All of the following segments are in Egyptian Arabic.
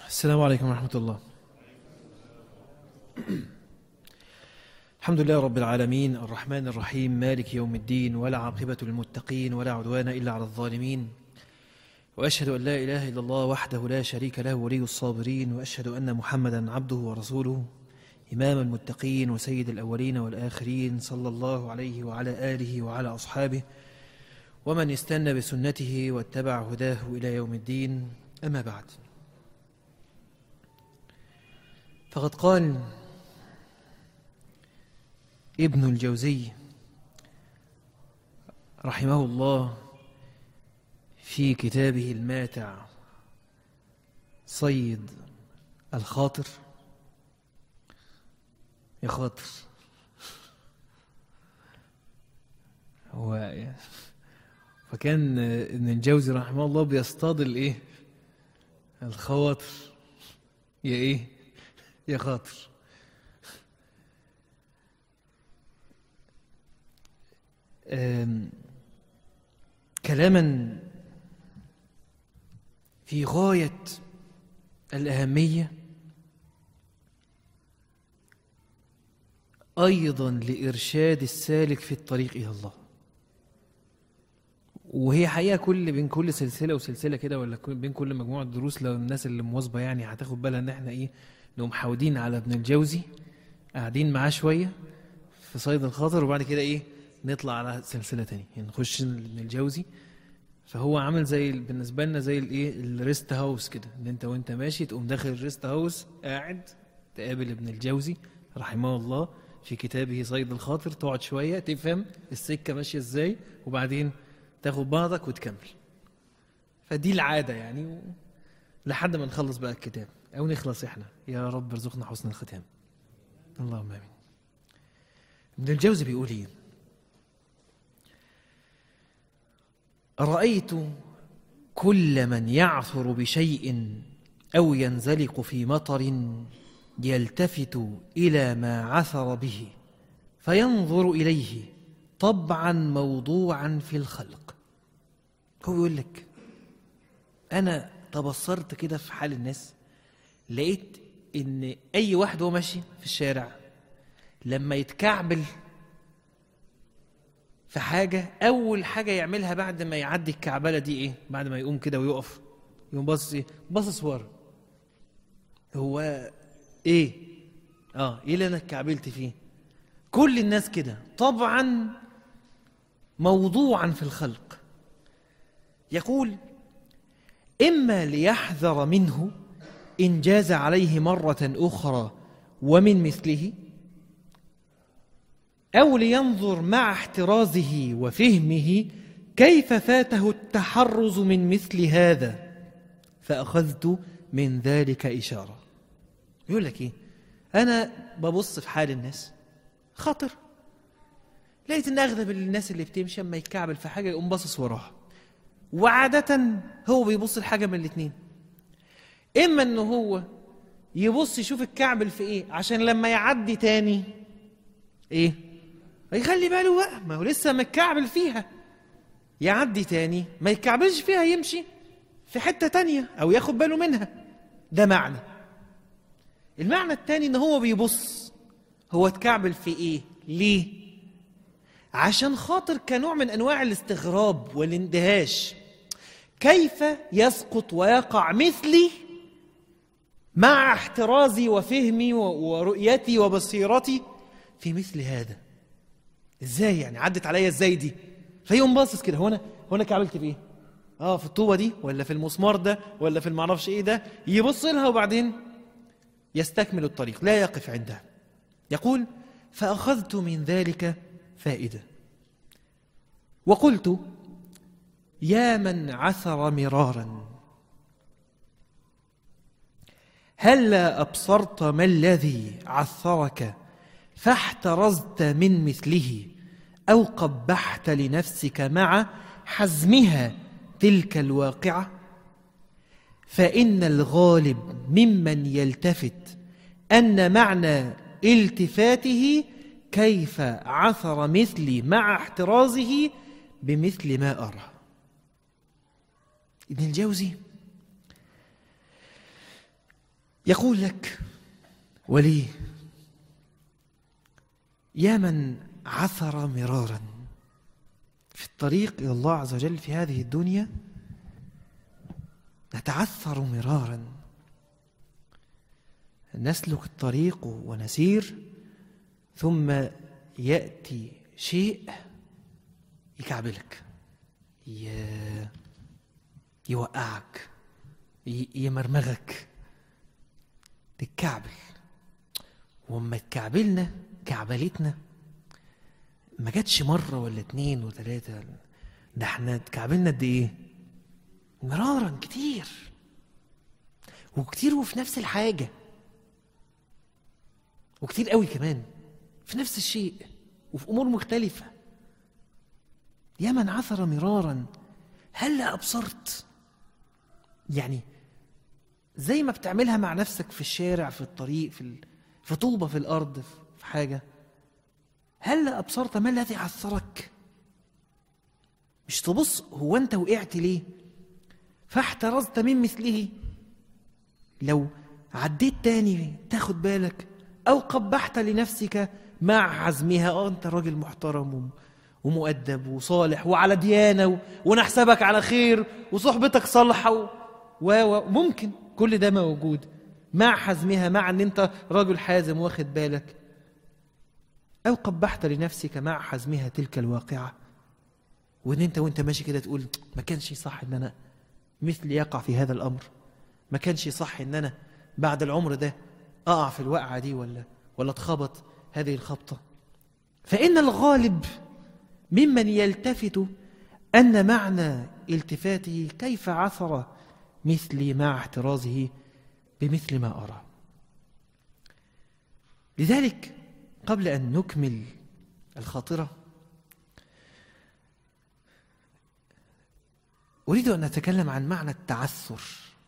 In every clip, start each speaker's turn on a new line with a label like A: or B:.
A: السلام عليكم ورحمة الله الحمد لله رب العالمين الرحمن الرحيم مالك يوم الدين ولا عاقبة للمتقين ولا عدوان إلا على الظالمين وأشهد أن لا إله إلا الله وحده لا شريك له ولي الصابرين وأشهد أن محمدا عبده ورسوله إمام المتقين وسيد الأولين والآخرين صلى الله عليه وعلى آله وعلى أصحابه ومن استنى بسنته واتبع هداه إلى يوم الدين أما بعد فقد قال ابن الجوزي رحمه الله في كتابه الماتع صيد الخاطر يا خاطر هو فكان ابن الجوزي رحمه الله بيصطاد الايه الخواطر يا ايه يا خاطر أم، كلاما في غاية الأهمية أيضا لإرشاد السالك في الطريق إلى الله وهي حقيقة كل بين كل سلسلة وسلسلة كده ولا كل- بين كل مجموعة دروس لو الناس اللي مواظبة يعني هتاخد بالها إن إحنا إيه نقوم محاودين على ابن الجوزي قاعدين معاه شوية في صيد الخاطر وبعد كده إيه نطلع على سلسلة تانية يعني نخش ابن الجوزي فهو عامل زي ال- بالنسبة لنا زي الايه الريست هاوس كده ان انت وانت ماشي تقوم داخل الريست هاوس قاعد تقابل ابن الجوزي رحمه الله في كتابه صيد الخاطر تقعد شوية تفهم السكة ماشية ازاي وبعدين تاخد بعضك وتكمل فدي العادة يعني و... لحد ما نخلص بقى الكتاب او نخلص احنا يا رب ارزقنا حسن الختام اللهم امين ابن الجوزي بيقول ايه رأيت كل من يعثر بشيء أو ينزلق في مطر يلتفت إلى ما عثر به فينظر إليه طبعا موضوعا في الخلق هو يقول لك أنا تبصرت كده في حال الناس لقيت إن أي واحد هو ماشي في الشارع لما يتكعبل في حاجة أول حاجة يعملها بعد ما يعدي الكعبلة دي إيه؟ بعد ما يقوم كده ويقف يقوم باصص إيه؟ باصص ورا هو إيه؟ آه إيه اللي أنا اتكعبلت فيه؟ كل الناس كده طبعا موضوعا في الخلق يقول إما ليحذر منه إن جاز عليه مرة أخرى ومن مثله أو لينظر مع احترازه وفهمه كيف فاته التحرز من مثل هذا فأخذت من ذلك إشارة يقول لك إيه أنا ببص في حال الناس خاطر لقيت إن أغلب الناس اللي بتمشي أما يتكعبل في حاجة يقوم باصص وراها وعادة هو بيبص لحاجة من الاتنين إما إنه هو يبص يشوف الكعبل في إيه عشان لما يعدي تاني ايه يخلي باله بقى ما هو لسه متكعبل فيها يعدي تاني ما يتكعبلش فيها يمشي في حتة تانية او ياخد باله منها ده معنى المعنى التاني ان هو بيبص هو اتكعبل في ايه ليه عشان خاطر كنوع من انواع الاستغراب والاندهاش كيف يسقط ويقع مثلي مع احترازي وفهمي و- ورؤيتي وبصيرتي في مثل هذا ازاي يعني عدت عليا ازاي دي فيقوم باصص كده هو انا هو انا كعبلت في ايه اه في الطوبه دي ولا في المسمار ده ولا في المعرفش ايه ده يبص لها وبعدين يستكمل الطريق لا يقف عندها يقول فاخذت من ذلك فائده وقلت يا من عثر مرارا هلا أبصرت ما الذي عثرك فاحترزت من مثله أو قبحت لنفسك مع حزمها تلك الواقعة فإن الغالب ممن يلتفت أن معنى التفاته كيف عثر مثلي مع احترازه بمثل ما أرى ابن الجوزي يقول لك ولي يا من عثر مرارا في الطريق الى الله عز وجل في هذه الدنيا نتعثر مرارا نسلك الطريق ونسير ثم ياتي شيء يكعبلك ي- يوقعك ي- يمرمغك تتكعبل وما تكعبلنا كعبلتنا ما جاتش مرة ولا اتنين وتلاتة ده احنا اتكعبلنا قد ايه؟ مرارا كتير وكتير وفي نفس الحاجة وكتير قوي كمان في نفس الشيء وفي أمور مختلفة يا من عثر مرارا هل أبصرت يعني زي ما بتعملها مع نفسك في الشارع في الطريق في ال... في طوبة في الأرض في حاجة هل أبصرت ما الذي عثرك مش تبص هو أنت وقعت ليه فاحترزت من مثله لو عديت تاني تاخد بالك أو قبحت لنفسك مع عزمها اه أنت راجل محترم وم- ومؤدب وصالح وعلى ديانة و- ونحسبك على خير وصحبتك صالحة و... و... و... ممكن كل ده موجود مع حزمها مع ان انت راجل حازم واخد بالك او قبحت لنفسك مع حزمها تلك الواقعه وان انت وانت ماشي كده تقول ما كانش صح ان انا مثلي يقع في هذا الامر ما كانش صح ان انا بعد العمر ده اقع في الوقعه دي ولا ولا اتخبط هذه الخبطه فان الغالب ممن يلتفت ان معنى التفاته كيف عثر مثلي مع احترازه بمثل ما ارى لذلك قبل ان نكمل الخاطره اريد ان نتكلم عن معنى التعثر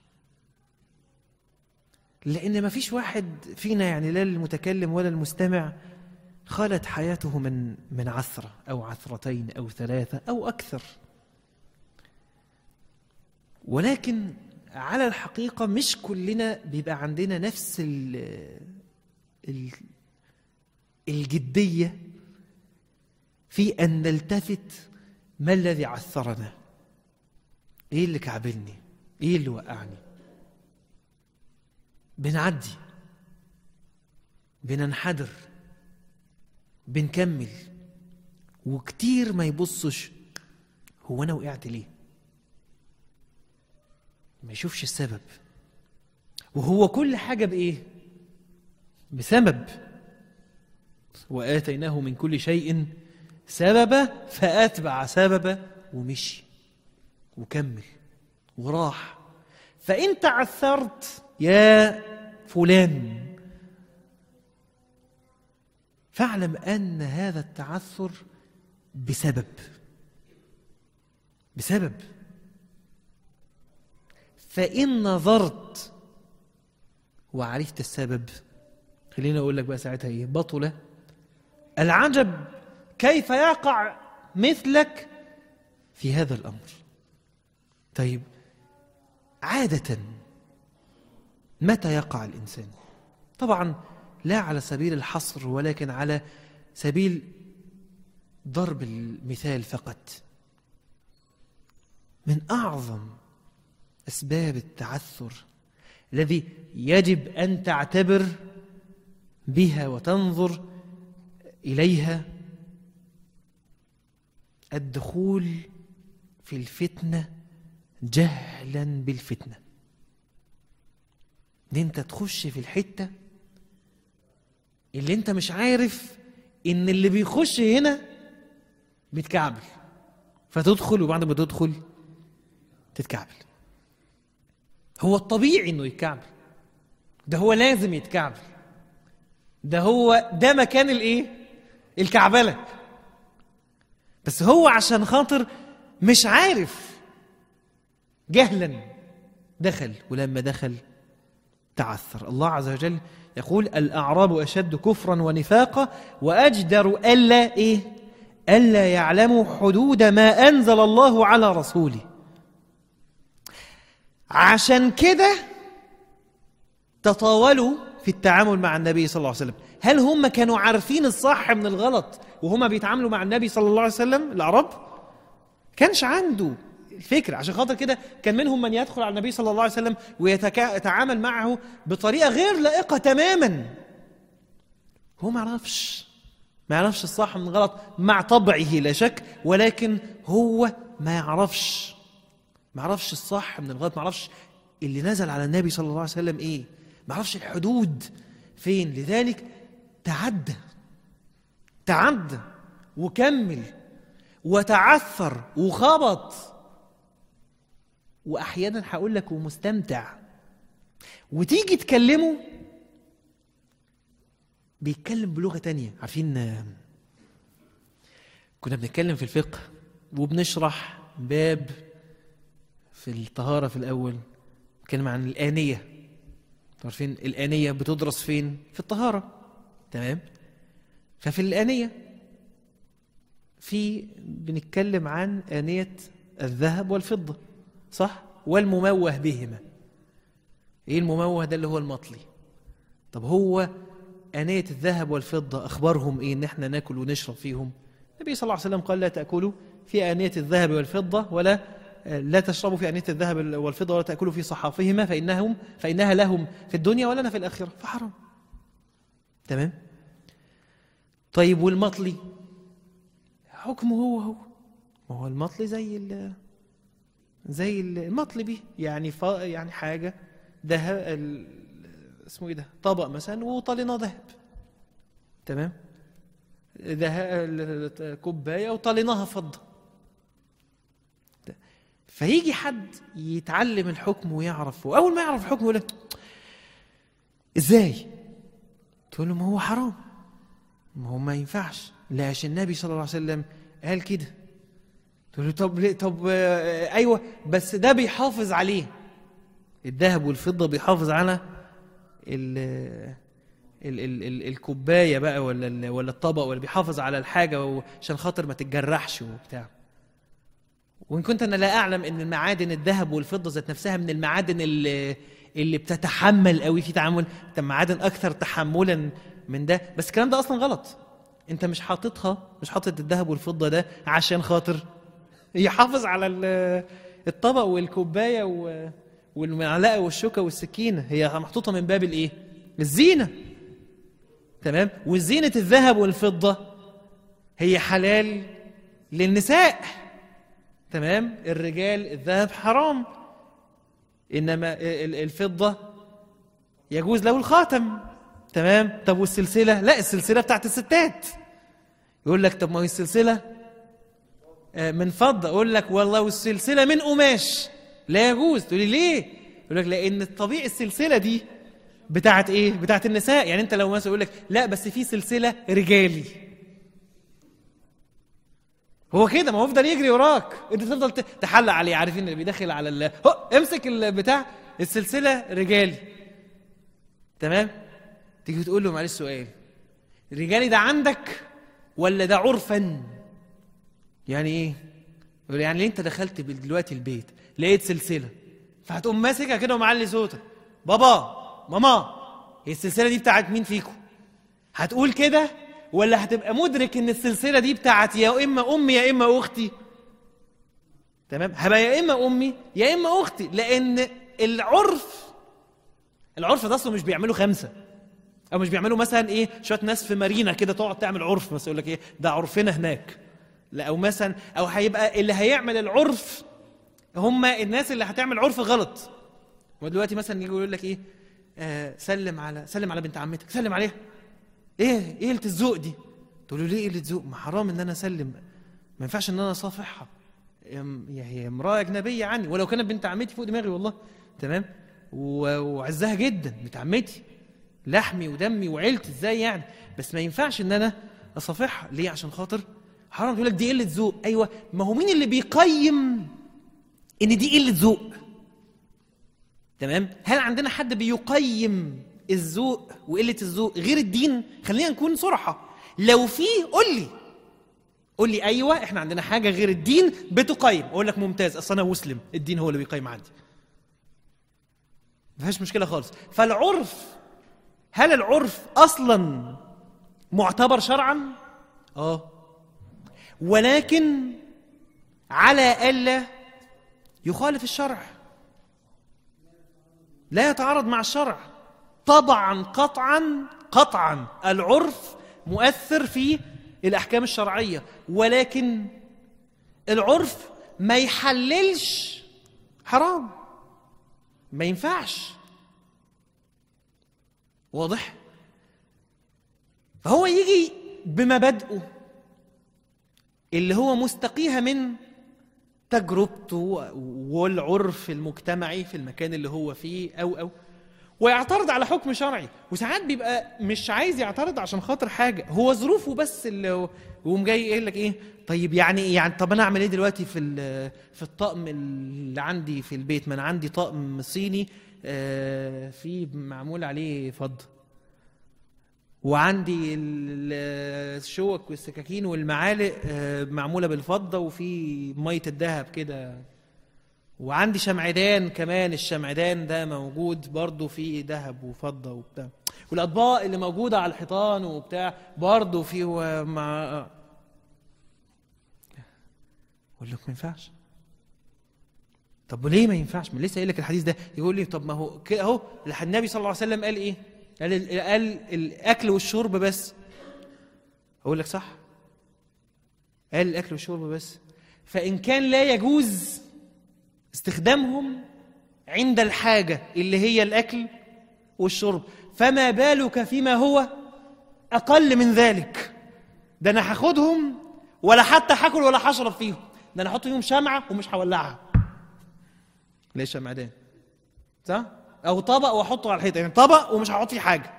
A: لان ما فيش واحد فينا يعني لا المتكلم ولا المستمع خالت حياته من من عثره او عثرتين او ثلاثه او اكثر ولكن على الحقيقه مش كلنا بيبقى عندنا نفس ال ال الجديه في ان نلتفت ما الذي عثرنا ايه اللي كعبلني ايه اللي وقعني بنعدي بننحدر بنكمل وكتير ما يبصش هو انا وقعت ليه ما يشوفش السبب وهو كل حاجه بايه بسبب واتيناه من كل شيء سببا فاتبع سببا ومشي وكمل وراح فإن تعثرت يا فلان فاعلم أن هذا التعثر بسبب بسبب فإن نظرت وعرفت السبب خليني أقول لك بقى ساعتها إيه بطلة العجب كيف يقع مثلك في هذا الأمر طيب عادة متى يقع الإنسان؟ طبعا لا على سبيل الحصر ولكن على سبيل ضرب المثال فقط من أعظم أسباب التعثر الذي يجب أن تعتبر بها وتنظر إليها الدخول في الفتنة جهلا بالفتنة ان انت تخش في الحتة اللي انت مش عارف ان اللي بيخش هنا بيتكعبل فتدخل وبعد ما تدخل تتكعبل هو الطبيعي انه يتكعبل ده هو لازم يتكعبل ده هو ده مكان الايه الكعبله بس هو عشان خاطر مش عارف جهلا دخل ولما دخل تعثر الله عز وجل يقول الأعراب أشد كفرا ونفاقا وأجدر ألا إيه ألا يعلموا حدود ما أنزل الله على رسوله عشان كده تطاولوا في التعامل مع النبي صلى الله عليه وسلم هل هم كانوا عارفين الصح من الغلط وهما بيتعاملوا مع النبي صلى الله عليه وسلم العرب كانش عنده الفكرة عشان خاطر كده كان منهم من يدخل على النبي صلى الله عليه وسلم ويتعامل معه بطريقة غير لائقة تماما هو ما يعرفش ما يعرفش الصح من الغلط مع طبعه لا شك ولكن هو ما يعرفش ما يعرفش الصح من الغلط ما يعرفش اللي نزل على النبي صلى الله عليه وسلم ايه ما يعرفش الحدود فين لذلك تعدى تعدى وكمل وتعثر وخبط واحيانا هقول لك ومستمتع وتيجي تكلمه بيتكلم بلغه تانية عارفين كنا بنتكلم في الفقه وبنشرح باب في الطهاره في الاول بنتكلم عن الانيه عارفين الانيه بتدرس فين في الطهاره تمام ففي الانيه في بنتكلم عن انيه الذهب والفضه صح والمموه بهما ايه المموه ده اللي هو المطلي طب هو انيه الذهب والفضه اخبارهم ايه ان احنا ناكل ونشرب فيهم النبي صلى الله عليه وسلم قال لا تاكلوا في انيه الذهب والفضه ولا لا تشربوا في انيه الذهب والفضه ولا تاكلوا في صحافهما فانهم فانها لهم في الدنيا ولنا في الاخره فحرام تمام طيب والمطلي حكمه هو هو ما هو المطلي زي ال زي المطلي به يعني ف... يعني حاجه ذهب ال... اسمه ايه ده طبق مثلا وطليناه ذهب تمام ذهب كوبايه وطليناها فضه فيجي حد يتعلم الحكم ويعرف واول ما يعرف الحكم يقول لك ازاي تقول له ما هو حرام ما هو ما ينفعش لا عشان النبي صلى الله عليه وسلم قال كده تقول له طب ليه طب آه ايوه بس ده بيحافظ عليه الذهب والفضه بيحافظ على ال ال ال ال الكوبايه بقى ولا ولا الطبق ولا بيحافظ على الحاجه عشان خاطر ما تتجرحش وبتاع وان كنت انا لا اعلم ان المعادن الذهب والفضه ذات نفسها من المعادن اللي اللي بتتحمل قوي في تعامل معادن اكثر تحملا من ده بس الكلام ده اصلا غلط انت مش حاططها مش حاطط الذهب والفضه ده عشان خاطر يحافظ على الطبق والكوبايه والمعلقه والشوكه والسكينه هي محطوطه من باب الايه الزينه تمام وزينه الذهب والفضه هي حلال للنساء تمام الرجال الذهب حرام انما الفضه يجوز له الخاتم تمام طب والسلسله لا السلسله بتاعت الستات يقول لك طب ما هي السلسله من فضه اقول لك والله والسلسله من قماش لا يجوز تقولي ليه يقول لك لان الطبيعي السلسله دي بتاعت ايه بتاعت النساء يعني انت لو مثلا يقول لك لا بس في سلسله رجالي هو كده ما هو يفضل يجري وراك انت تفضل تحلق عليه عارفين اللي بيدخل على ال... هو امسك البتاع السلسله رجالي تمام تيجي تقول له معلش سؤال الرجالي ده عندك ولا ده عرفا يعني ايه يقول يعني ليه انت دخلت دلوقتي البيت لقيت سلسله فهتقوم ماسكها كده ومعلي صوتك بابا ماما هي السلسله دي بتاعت مين فيكم هتقول كده ولا هتبقى مدرك ان السلسله دي بتاعت يا اما امي يا اما اختي تمام هبقى يا اما امي يا اما اختي لان العرف العرف ده اصلا مش بيعملوا خمسه او مش بيعملوا مثلا ايه شويه ناس في مارينا كده تقعد تعمل عرف مثلا يقول لك ايه ده عرفنا هناك لا او مثلا او هيبقى اللي هيعمل العرف هم الناس اللي هتعمل عرف غلط ودلوقتي مثلا يجي يقول لك ايه آه سلم على سلم على بنت عمتك سلم عليها ايه ايه قله الذوق دي تقول له ليه قله ذوق ما حرام ان انا اسلم ما ينفعش ان انا اصافحها هي امراه اجنبيه عني ولو كانت بنت عمتي فوق دماغي والله تمام وعزها جدا بنت عمتي لحمي ودمي وعيلتي ازاي يعني بس ما ينفعش ان انا اصافحها ليه عشان خاطر حرام تقول لك دي قله ذوق ايوه ما هو مين اللي بيقيم ان دي قله ذوق تمام هل عندنا حد بيقيم الذوق وقله الذوق غير الدين خلينا نكون صراحه لو في قول لي قول لي ايوه احنا عندنا حاجه غير الدين بتقيم اقول لك ممتاز اصل انا مسلم الدين هو اللي بيقيم عندي ما فيهاش مشكله خالص فالعرف هل العرف اصلا معتبر شرعا اه ولكن على الا يخالف الشرع لا يتعارض مع الشرع طبعا قطعا قطعا العرف مؤثر في الاحكام الشرعيه ولكن العرف ما يحللش حرام ما ينفعش واضح فهو يجي بمبادئه اللي هو مستقيها من تجربته والعرف المجتمعي في المكان اللي هو فيه او او ويعترض على حكم شرعي وساعات بيبقى مش عايز يعترض عشان خاطر حاجه هو ظروفه بس اللي هو وقوم جاي يقول لك ايه طيب يعني ايه يعني طب انا اعمل ايه دلوقتي في في الطقم اللي عندي في البيت ما انا عندي طقم صيني آه في معمول عليه فضه وعندي الشوك والسكاكين والمعالق آه معموله بالفضه وفي ميه الذهب كده وعندي شمعدان كمان الشمعدان ده موجود برضه فيه ذهب وفضه وبتاع والاطباق اللي موجوده على الحيطان وبتاع برضه فيه مع اقول لك ما ينفعش طب وليه ما ينفعش؟ ما لسه قايل لك الحديث ده يقول لي طب ما هو كده اهو النبي صلى الله عليه وسلم قال ايه؟ قال قال الاكل والشرب بس اقول لك صح قال الاكل والشرب بس فان كان لا يجوز استخدامهم عند الحاجه اللي هي الاكل والشرب فما بالك فيما هو اقل من ذلك ده انا هاخدهم ولا حتى هاكل ولا هشرب فيهم ده انا احط فيهم شمعه ومش هولعها ليه شمعدان صح او طبق واحطه على الحيطه يعني طبق ومش هحط فيه حاجه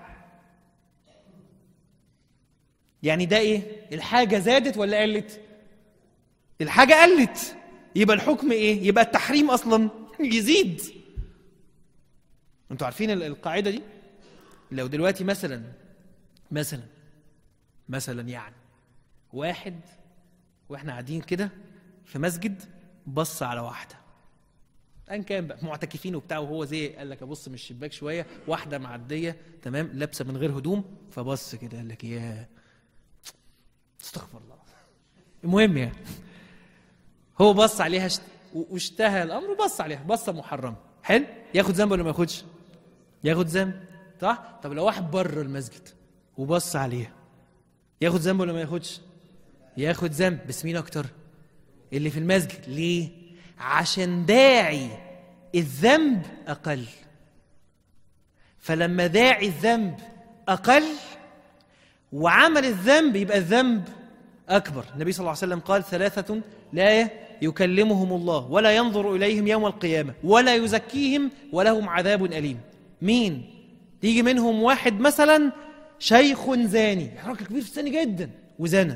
A: يعني ده ايه الحاجه زادت ولا قلت الحاجه قلت يبقى الحكم ايه يبقى التحريم اصلا يزيد انتوا عارفين القاعده دي لو دلوقتي مثلا مثلا مثلا يعني واحد واحنا قاعدين كده في مسجد بص على واحده ان كان بقى معتكفين وبتاع وهو زي قال لك ابص من الشباك شويه واحده معديه تمام لابسه من غير هدوم فبص كده قال لك يا استغفر الله المهم يعني هو بص عليها شت... واشتهى الامر وبص عليها بصه محرمه حلو ياخد ذنب ولا ما ياخدش ياخد ذنب صح طب لو واحد بره المسجد وبص عليها ياخد ذنب ولا ما ياخدش ياخد ذنب بس مين اكتر اللي في المسجد ليه عشان داعي الذنب اقل فلما داعي الذنب اقل وعمل الذنب يبقى الذنب اكبر النبي صلى الله عليه وسلم قال ثلاثه لا يكلمهم الله ولا ينظر اليهم يوم القيامه ولا يزكيهم ولهم عذاب اليم مين تيجي منهم واحد مثلا شيخ زاني راجل كبير في السن جدا وزنى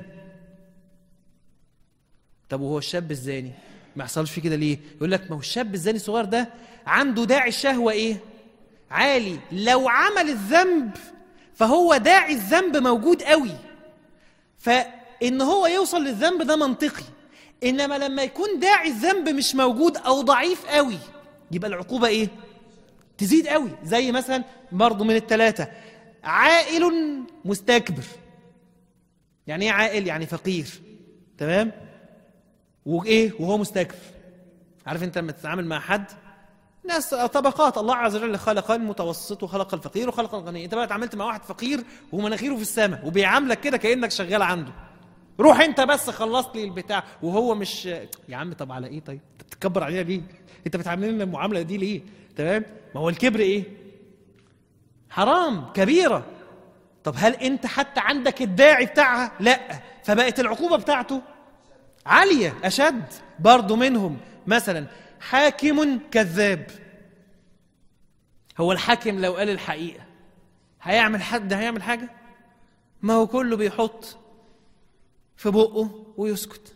A: طب وهو الشاب الزاني ما يحصلش فيه كده ليه يقول لك ما هو الشاب الزاني الصغير ده عنده داعي الشهوه ايه عالي لو عمل الذنب فهو داعي الذنب موجود قوي فان هو يوصل للذنب ده منطقي انما لما يكون داعي الذنب مش موجود او ضعيف قوي يبقى العقوبه ايه تزيد قوي زي مثلا برضه من الثلاثه عائل مستكبر يعني ايه عائل يعني فقير تمام وايه وهو مستكبر عارف انت لما تتعامل مع حد ناس طبقات الله عز وجل خلق المتوسط وخلق الفقير وخلق الغني انت بقى اتعاملت مع واحد فقير ومناخيره في السماء وبيعاملك كده كانك شغال عنده روح انت بس خلصت لي البتاع وهو مش يا عم طب على ايه طيب انت بتتكبر علينا ليه انت بتعاملنا لنا المعامله دي ليه تمام ما هو الكبر ايه حرام كبيره طب هل انت حتى عندك الداعي بتاعها لا فبقت العقوبه بتاعته عاليه اشد برضه منهم مثلا حاكم كذاب هو الحاكم لو قال الحقيقه هيعمل حد هيعمل حاجه ما هو كله بيحط في بقه ويسكت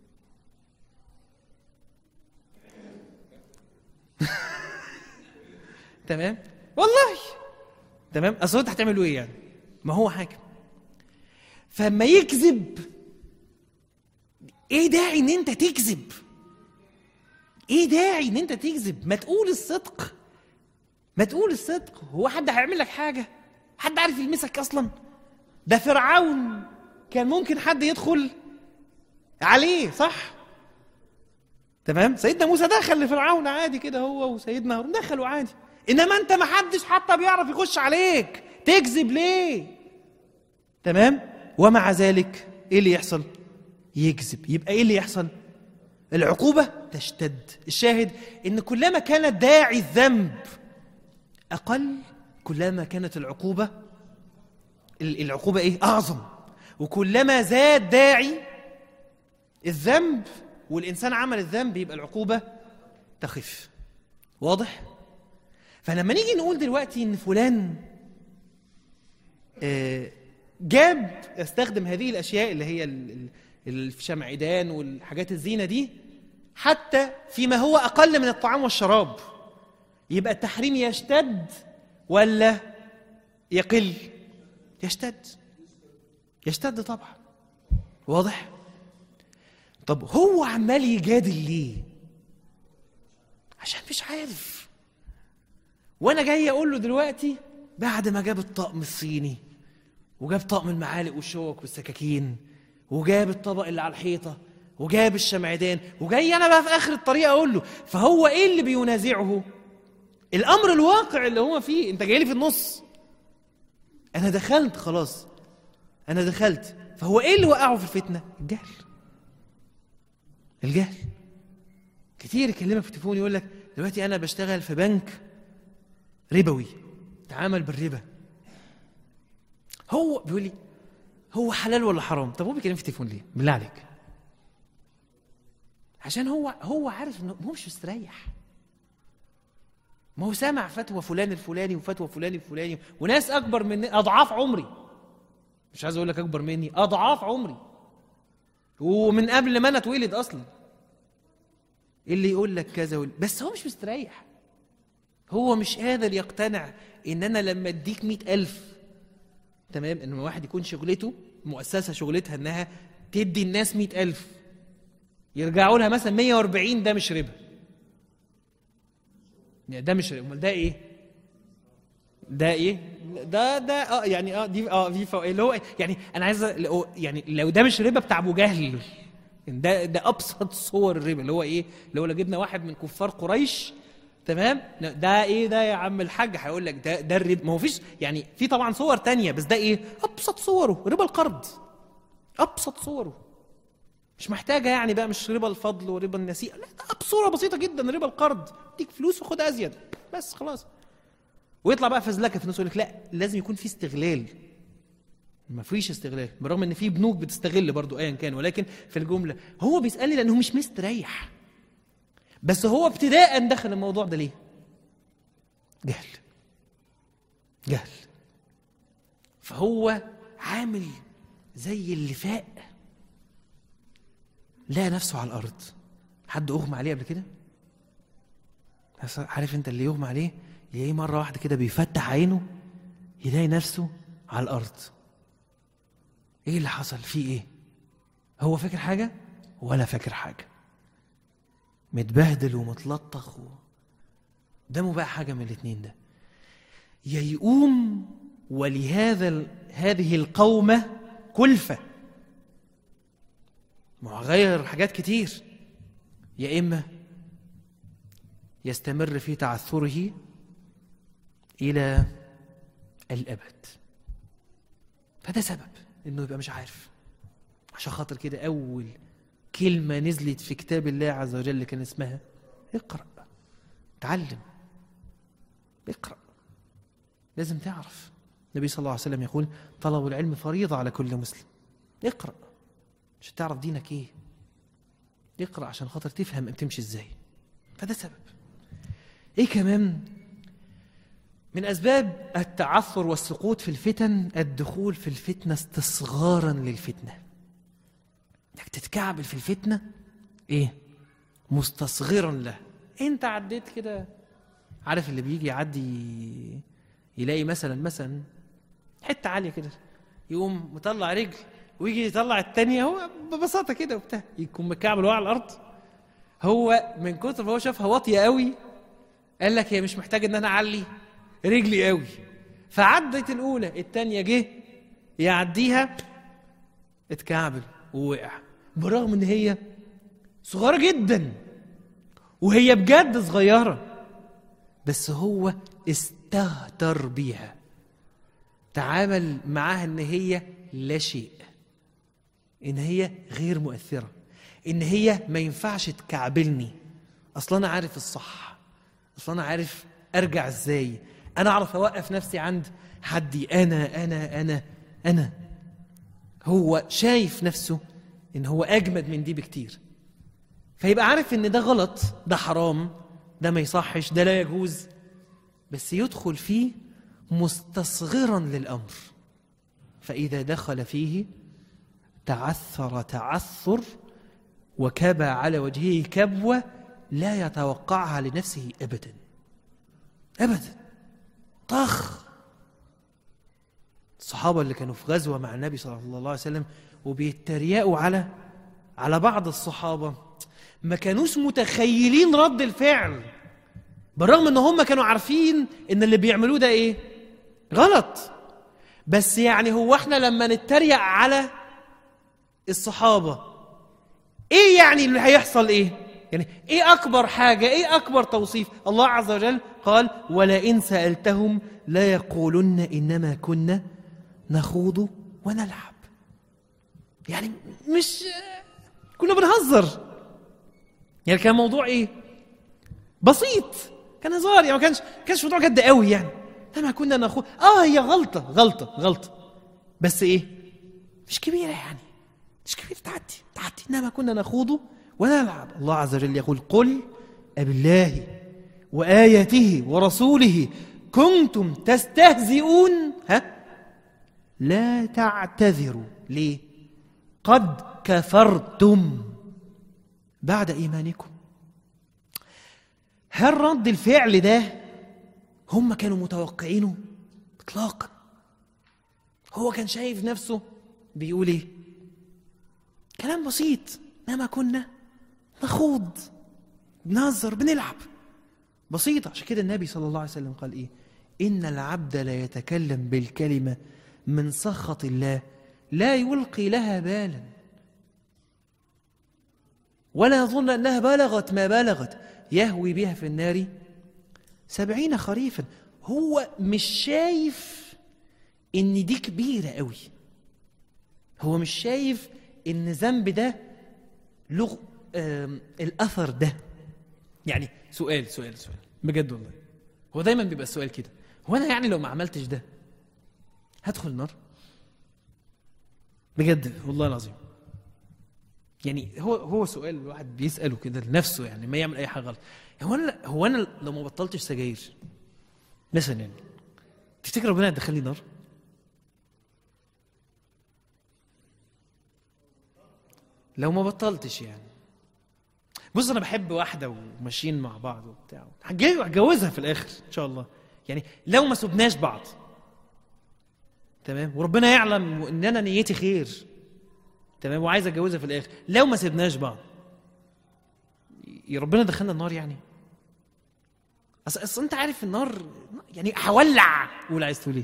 A: تمام والله تمام اصل انت هتعملوا ايه يعني ما هو حاكم فما يكذب ايه داعي ان انت تكذب ايه داعي ان انت تكذب ما تقول الصدق ما تقول الصدق هو حد هيعمل لك حاجه حد عارف يلمسك اصلا ده فرعون كان ممكن حد يدخل عليه صح تمام سيدنا موسى دخل لفرعون عادي كده هو وسيدنا هارون دخلوا عادي انما انت ما حدش حتى بيعرف يخش عليك تكذب ليه تمام ومع ذلك ايه اللي يحصل يكذب يبقى ايه اللي يحصل العقوبه تشتد الشاهد ان كلما كان داعي الذنب اقل كلما كانت العقوبه العقوبه ايه اعظم وكلما زاد داعي الذنب والإنسان عمل الذنب يبقى العقوبة تخف واضح؟ فلما نيجي نقول دلوقتي إن فلان آه، جاب استخدم هذه الأشياء اللي هي الشمعدان والحاجات الزينة دي حتى فيما هو أقل من الطعام والشراب يبقى التحريم يشتد ولا يقل يشتد يشتد طبعا واضح طب هو عمال يجادل ليه عشان مش عارف وانا جاي اقول له دلوقتي بعد ما جاب الطقم الصيني وجاب طقم المعالق والشوك والسكاكين وجاب الطبق اللي على الحيطه وجاب الشمعدان وجاي انا بقى في اخر الطريق اقول له فهو ايه اللي بينازعه الامر الواقع اللي هو فيه انت جاي لي في النص انا دخلت خلاص انا دخلت فهو ايه اللي وقعه في الفتنه الجهل الجهل كتير يكلمك في التليفون يقول لك دلوقتي انا بشتغل في بنك ربوي تعامل بالربا هو بيقول لي هو حلال ولا حرام طب هو بيكلمني في التليفون ليه بالله عليك عشان هو هو عارف انه هو مش مستريح ما هو سامع فتوى فلان الفلاني وفتوى فلان الفلاني وناس اكبر من اضعاف عمري مش عايز اقول لك اكبر مني اضعاف عمري ومن قبل ما انا اتولد اصلا اللي يقول لك كذا وال... بس هو مش مستريح هو مش قادر يقتنع ان انا لما اديك مئة ألف تمام ان واحد يكون شغلته مؤسسه شغلتها انها تدي الناس مئة ألف يرجعوا لها مثلا 140 ده مش ربا يعني ده مش ربا ده ايه ده ايه ده ده اه يعني اه دي اه دي اللي هو يعني انا عايز يعني لو ده مش ربا بتاع ابو جهل ده ده ابسط صور الربا اللي هو ايه اللي هو لو جبنا واحد من كفار قريش تمام ده ايه ده يا عم الحاج هيقول لك ده ده الربا ما هو فيش يعني في طبعا صور تانية بس ده ايه ابسط صوره ربا القرض ابسط صوره مش محتاجه يعني بقى مش ربا الفضل وربا النسيئه لا ده صوره بسيطه جدا ربا القرض اديك فلوس وخد ازيد بس خلاص ويطلع بقى فزلكه في الناس يقول لك لا لازم يكون في استغلال ما فيش استغلال بالرغم ان في بنوك بتستغل برضو ايا كان ولكن في الجمله هو بيسالني لانه مش مستريح بس هو ابتداء دخل الموضوع ده ليه جهل جهل فهو عامل زي اللي فاق لقى نفسه على الارض حد اغمى عليه قبل كده عارف انت اللي يغمى عليه يلاقيه مره واحده كده بيفتح عينه يلاقي نفسه على الارض ايه اللي حصل فيه ايه هو فاكر حاجه ولا فاكر حاجه متبهدل ومتلطخ و... دمه بقى حاجه من الاثنين ده يا يقوم ولهذا ال... هذه القومه كلفه ما هو غير حاجات كتير يا اما يستمر في تعثره الى الابد فده سبب انه يبقى مش عارف عشان خاطر كده اول كلمه نزلت في كتاب الله عز وجل كان اسمها اقرا تعلم اقرا لازم تعرف النبي صلى الله عليه وسلم يقول طلب العلم فريضه على كل مسلم اقرا عشان تعرف دينك ايه اقرا عشان خاطر تفهم بتمشي ازاي فده سبب ايه كمان من أسباب التعثر والسقوط في الفتن الدخول في الفتنة استصغارا للفتنة انك تتكعبل في الفتنة ايه مستصغرا له انت عديت كده عارف اللي بيجي يعدي يلاقي مثلا مثلا حتة عالية كده يقوم مطلع رجل ويجي يطلع التانية هو ببساطة كده وبتاع يكون مكعبل وقع على الأرض هو من كتر ما هو شافها واطية قوي قال لك هي مش محتاج ان انا اعلي رجلي قوي فعدت الاولى الثانيه جه يعديها اتكعبل ووقع برغم ان هي صغيره جدا وهي بجد صغيره بس هو استهتر بيها تعامل معاها ان هي لا شيء ان هي غير مؤثره ان هي ما ينفعش تكعبلني اصلا انا عارف الصح اصلا انا عارف ارجع ازاي انا اعرف اوقف نفسي عند حدي انا انا انا انا هو شايف نفسه ان هو اجمد من دي بكتير فيبقى عارف ان ده غلط ده حرام ده ما يصحش ده لا يجوز بس يدخل فيه مستصغرا للامر فاذا دخل فيه تعثر تعثر وكبى على وجهه كبوه لا يتوقعها لنفسه ابدا ابدا طخ الصحابه اللي كانوا في غزوه مع النبي صلى الله عليه وسلم وبيتريقوا على على بعض الصحابه ما كانوش متخيلين رد الفعل بالرغم ان هم كانوا عارفين ان اللي بيعملوه ده ايه غلط بس يعني هو احنا لما نتريق على الصحابه ايه يعني اللي هيحصل ايه يعني ايه اكبر حاجه ايه اكبر توصيف الله عز وجل قال ولئن سالتهم لا يقولن انما كنا نخوض ونلعب يعني مش كنا بنهزر يعني كان موضوع ايه بسيط كان هزار يعني ما كانش كانش موضوع جد قوي يعني لما كنا نخوض اه هي غلطه غلطه غلطه بس ايه مش كبيره يعني مش كبيره تعدي تعدي انما كنا نخوض ونلعب الله عز وجل يقول قل أبالله وآياته ورسوله كنتم تستهزئون ها لا تعتذروا ليه قد كفرتم بعد إيمانكم هل رد الفعل ده هم كانوا متوقعينه اطلاقا هو كان شايف نفسه بيقول ايه كلام بسيط انما كنا نخوض بنهزر بنلعب بسيطة عشان كده النبي صلى الله عليه وسلم قال ايه إن العبد لا يتكلم بالكلمة من سخط الله لا يلقي لها بالا ولا يظن أنها بلغت ما بلغت يهوي بها في النار سبعين خريفا هو مش شايف ان دي كبيرة قوي هو مش شايف ان ذنب ده له آم، الاثر ده يعني سؤال سؤال سؤال بجد والله هو دايما بيبقى السؤال كده هو انا يعني لو ما عملتش ده هدخل النار بجد والله العظيم يعني هو هو سؤال الواحد بيساله كده لنفسه يعني ما يعمل اي حاجه غلط هو انا هو انا لو ما بطلتش سجاير مثلا يعني تفتكر ربنا هيدخلني نار؟ لو ما بطلتش يعني بص انا بحب واحده وماشيين مع بعض وبتاع هتجي- هتجوزها في الاخر ان شاء الله يعني لو ما سبناش بعض تمام وربنا يعلم ان انا نيتي خير تمام وعايز اتجوزها في الاخر لو ما سبناش بعض يا ربنا دخلنا النار يعني اصل اصل انت عارف النار يعني هولع قول عايز تقول ايه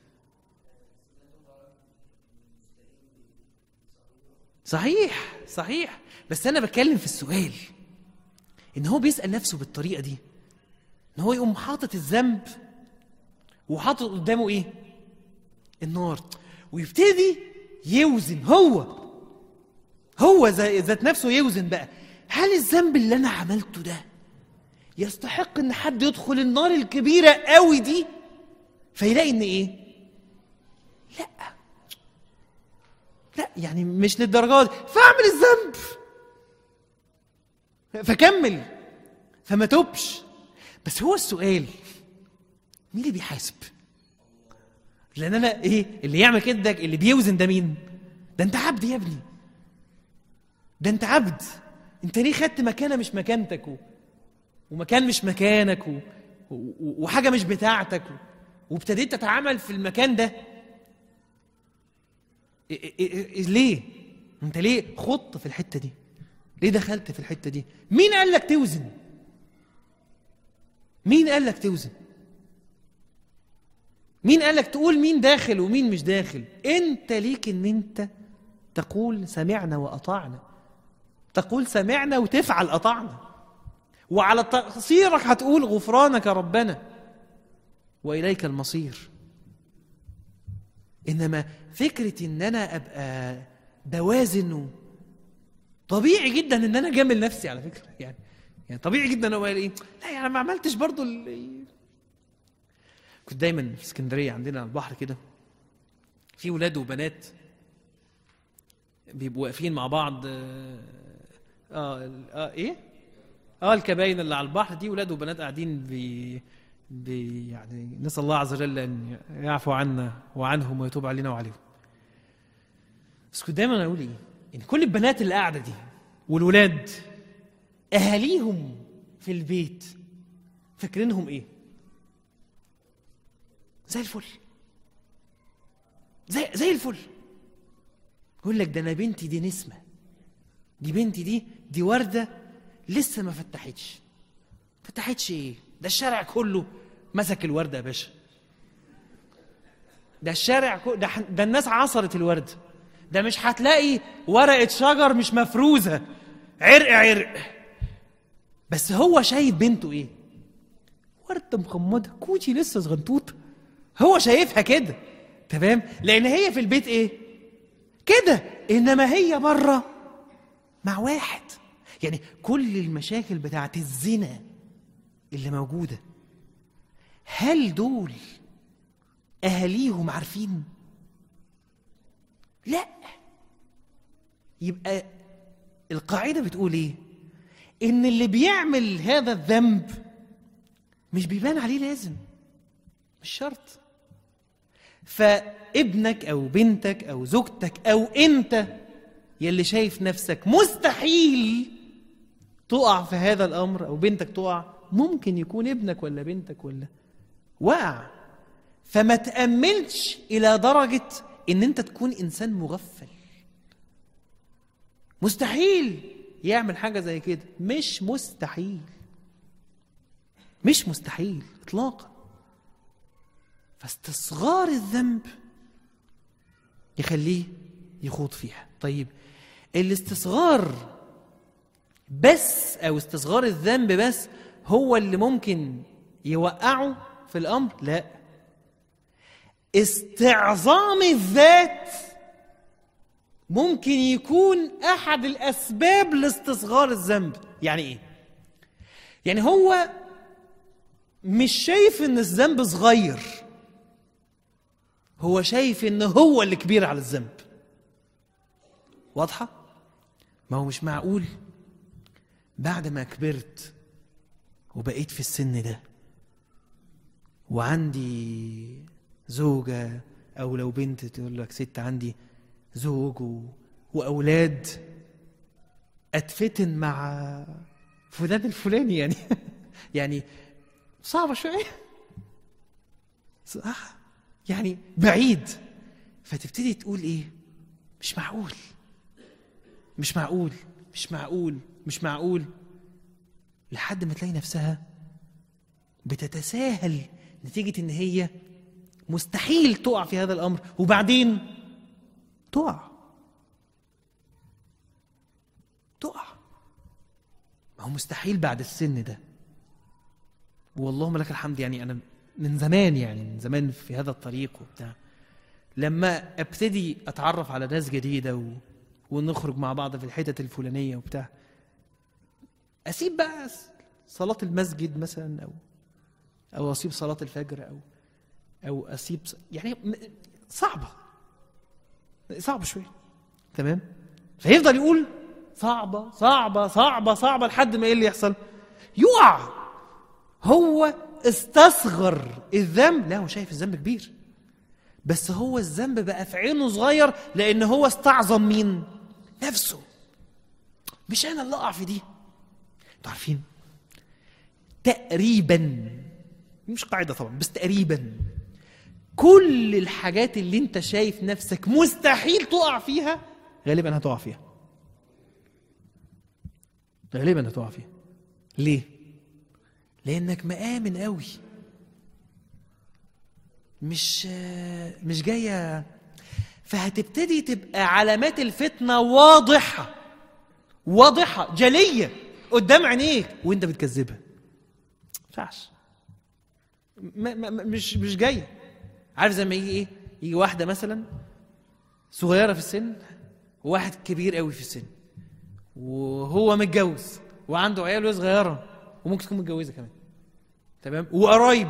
A: صحيح صحيح بس انا بتكلم في السؤال ان هو بيسال نفسه بالطريقه دي ان هو يقوم حاطط الذنب وحاطط قدامه ايه النار ويبتدي يوزن هو هو زي- ذات نفسه يوزن بقى هل الذنب اللي انا عملته ده يستحق ان حد يدخل النار الكبيره قوي دي فيلاقي ان ايه لا لا يعني مش للدرجه دي فاعمل الذنب فكمل فما توبش بس هو السؤال مين اللي بيحاسب لان انا ايه اللي يعمل كده ده اللي بيوزن ده مين ده انت عبد يا ابني ده انت عبد انت ليه خدت مكانه مش مكانتك و... ومكان مش مكانك و... و... وحاجه مش بتاعتك و... وابتديت تتعامل في المكان ده إيه إيه إيه إيه ليه انت ليه خضت في الحته دي ليه دخلت في الحته دي مين قال لك توزن مين قال لك توزن مين قالك تقول مين داخل ومين مش داخل انت ليك ان انت تقول سمعنا واطعنا تقول سمعنا وتفعل اطعنا وعلى تقصيرك هتقول غفرانك ربنا واليك المصير انما فكره ان انا ابقى بوازن طبيعي جدا ان انا جامل نفسي على فكره يعني يعني طبيعي جدا هو ايه لا يعني ما عملتش برضو اللي كنت دايما في اسكندريه عندنا على البحر كده في ولاد وبنات بيبقوا واقفين مع بعض اه, آه, آه ايه اه الكباين اللي على البحر دي ولاد وبنات قاعدين بي بي يعني نسال الله عز وجل ان يعفو عنا وعنهم ويتوب علينا وعليهم بس كنت دايما اقول ايه ان كل البنات اللي قاعده دي والولاد اهاليهم في البيت فاكرينهم ايه زي الفل زي زي الفل يقول لك ده انا بنتي دي نسمه دي بنتي دي دي ورده لسه ما فتحتش فتحتش ايه ده الشارع كله مسك الورده يا باشا ده الشارع كله ده, ده الناس عصرت الورد ده مش هتلاقي ورقه شجر مش مفروزه عرق عرق بس هو شايف بنته ايه ورده مخمضه كوتي لسه صغنطوطه هو شايفها كده تمام لان هي في البيت ايه كده انما هي بره مع واحد يعني كل المشاكل بتاعت الزنا اللي موجوده هل دول اهاليهم عارفين لا يبقى القاعده بتقول ايه ان اللي بيعمل هذا الذنب مش بيبان عليه لازم مش شرط فابنك او بنتك او زوجتك او انت يلي شايف نفسك مستحيل تقع في هذا الامر او بنتك تقع ممكن يكون ابنك ولا بنتك ولا وقع فما تأملش إلى درجة إن أنت تكون إنسان مغفل مستحيل يعمل حاجة زي كده مش مستحيل مش مستحيل إطلاقا فاستصغار الذنب يخليه يخوض فيها طيب الاستصغار بس او استصغار الذنب بس هو اللي ممكن يوقعه في الامر لا استعظام الذات ممكن يكون احد الاسباب لاستصغار الذنب يعني ايه يعني هو مش شايف ان الذنب صغير هو شايف ان هو اللي كبير على الذنب واضحه ما هو مش معقول بعد ما كبرت وبقيت في السن ده وعندي زوجة أو لو بنت تقول لك ست عندي زوج و... وأولاد أتفتن مع فلان الفلاني يعني يعني صعبة شوية صح يعني بعيد فتبتدي تقول إيه مش معقول مش معقول مش معقول مش معقول لحد ما تلاقي نفسها بتتساهل نتيجة إن هي مستحيل تقع في هذا الأمر وبعدين تقع تقع ما هو مستحيل بعد السن ده واللهم لك الحمد يعني أنا من زمان يعني من زمان في هذا الطريق وبتاع لما ابتدي اتعرف على ناس جديده و... ونخرج مع بعض في الحتت الفلانيه وبتاع اسيب بقى صلاه المسجد مثلا او او اسيب صلاه الفجر او او اسيب يعني صعبه صعبه شويه تمام فيفضل يقول صعبه صعبه صعبه صعبه لحد ما ايه اللي يحصل يقع هو استصغر الذنب لا هو شايف الذنب كبير بس هو الذنب بقى في عينه صغير لان هو استعظم مين نفسه مش انا اللي اقع في دي انتوا عارفين تقريبا مش قاعده طبعا بس تقريبا كل الحاجات اللي انت شايف نفسك مستحيل تقع فيها غالبا هتقع فيها غالبا هتقع فيها ليه لانك مآمن قوي مش مش جايه فهتبتدي تبقى علامات الفتنه واضحه واضحه جليه قدام عينيك وانت بتكذبها ما ينفعش ما- ما- ما- مش مش جايه عارف زي ما يجي ايه يجي واحده مثلا صغيره في السن وواحد كبير قوي في السن وهو متجوز وعنده عيال وهي صغيره وممكن تكون متجوزه كمان تمام وقرايب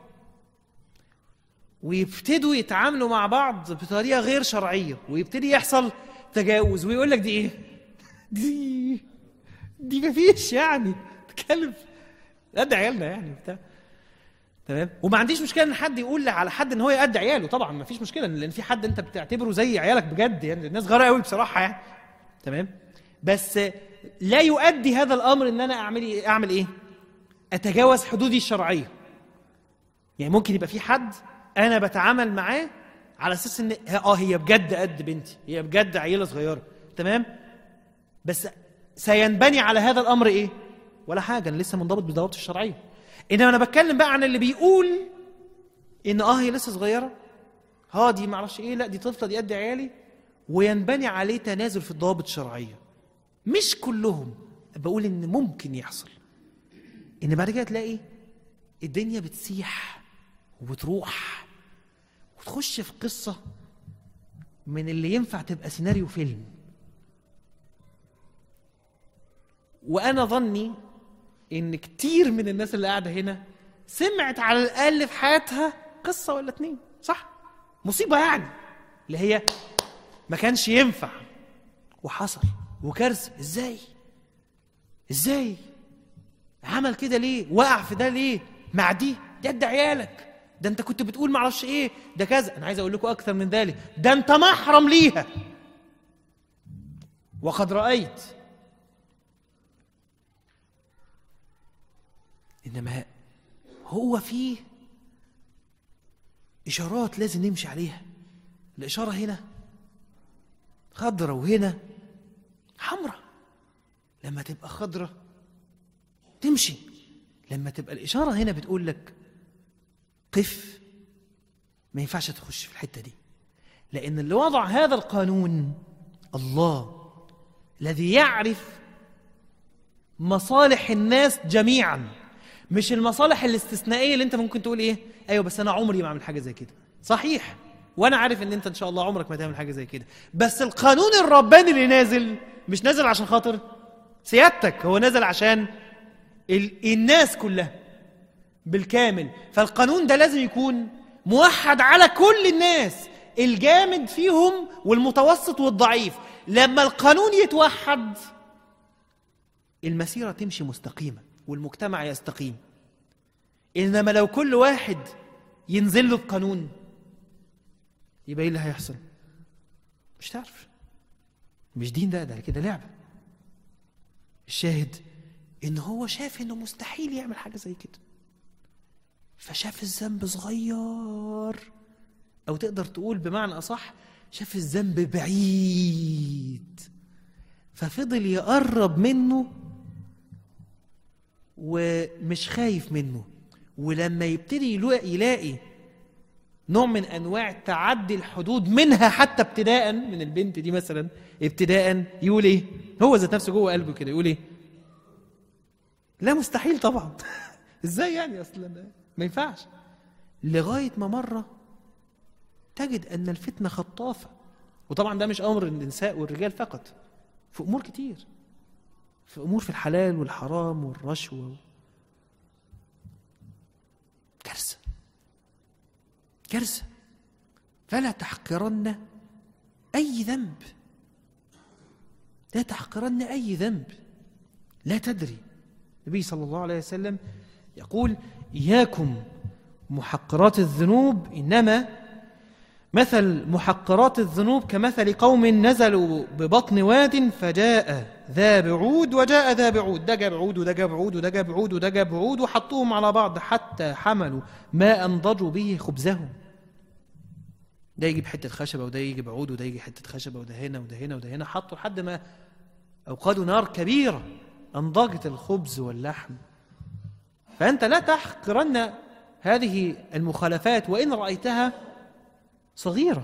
A: ويبتدوا يتعاملوا مع بعض بطريقه غير شرعيه ويبتدي يحصل تجاوز ويقول لك دي ايه دي دي مفيش يعني تكلم قد عيالنا يعني بتاع تمام وما عنديش مشكله ان حد يقول على حد ان هو يقد عياله طبعا ما فيش مشكله لان في حد انت بتعتبره زي عيالك بجد يعني الناس غيره قوي بصراحه يعني تمام بس لا يؤدي هذا الامر ان انا اعمل إيه- اعمل ايه اتجاوز حدودي الشرعيه يعني ممكن يبقى في حد انا بتعامل معاه على اساس ان اه هي بجد قد بنتي هي بجد عيله صغيره تمام بس سينبني على هذا الامر ايه ولا حاجه انا لسه منضبط بالضوابط الشرعيه انما انا بتكلم بقى عن اللي بيقول ان اه هي لسه صغيره ها دي معرفش ايه لا دي طفله دي قد عيالي وينبني عليه تنازل في الضوابط الشرعيه مش كلهم بقول ان ممكن يحصل ان بعد كده تلاقي الدنيا بتسيح وبتروح وتخش في قصه من اللي ينفع تبقى سيناريو فيلم وانا ظني ان كتير من الناس اللي قاعده هنا سمعت على الاقل في حياتها قصه ولا اتنين صح مصيبه يعني اللي هي ما كانش ينفع وحصل وكارثه ازاي ازاي عمل كده ليه وقع في ده ليه مع دي ده قد عيالك ده انت كنت بتقول معرفش ايه ده كذا انا عايز اقول لكم اكتر من ذلك ده انت محرم ليها وقد رايت انما هو فيه اشارات لازم نمشي عليها الاشاره هنا خضره وهنا حمراء لما تبقى خضره تمشي لما تبقى الاشاره هنا بتقول لك قف ما ينفعش تخش في الحته دي لان اللي وضع هذا القانون الله الذي يعرف مصالح الناس جميعا مش المصالح الاستثنائيه اللي انت ممكن تقول ايه ايوه بس انا عمري ما اعمل حاجه زي كده صحيح وانا عارف ان انت ان شاء الله عمرك ما تعمل حاجه زي كده بس القانون الرباني اللي نازل مش نازل عشان خاطر سيادتك هو نازل عشان ال... الناس كلها بالكامل فالقانون ده لازم يكون موحد على كل الناس الجامد فيهم والمتوسط والضعيف لما القانون يتوحد المسيرة تمشي مستقيمة والمجتمع يستقيم إنما لو كل واحد ينزل له بقانون يبقى ايه اللي هيحصل مش تعرف مش دين ده ده كده لعبة الشاهد ان هو شاف انه مستحيل يعمل حاجة زي كده فشاف الذنب صغير او تقدر تقول بمعنى اصح شاف الذنب بعيد ففضل يقرب منه ومش خايف منه ولما يبتدي يلاقي, يلاقي نوع من انواع تعدي الحدود منها حتى ابتداء من البنت دي مثلا ابتداء يقول ايه هو ذات نفسه جوه قلبه كده يقول ايه لا مستحيل طبعا ازاي يعني اصلا ما ينفعش لغايه ما مره تجد ان الفتنه خطافه وطبعا ده مش امر النساء والرجال فقط في امور كتير في امور في الحلال والحرام والرشوه كارثه كارثه فلا تحقرن اي ذنب لا تحقرن اي ذنب لا تدري النبي صلى الله عليه وسلم يقول اياكم محقرات الذنوب انما مثل محقرات الذنوب كمثل قوم نزلوا ببطن واد فجاء ذا بعود وجاء ذا بعود ده جاب عود وده جاب عود وده جاب عود وده جاب عود وحطوهم على بعض حتى حملوا ما انضجوا به خبزهم ده يجيب حته خشبه وده يجيب عود وده يجي حته خشبه وده هنا وده هنا وده هنا حطوا لحد ما اوقدوا نار كبيره انضجت الخبز واللحم فانت لا تحقرن هذه المخالفات وإن رأيتها صغيرة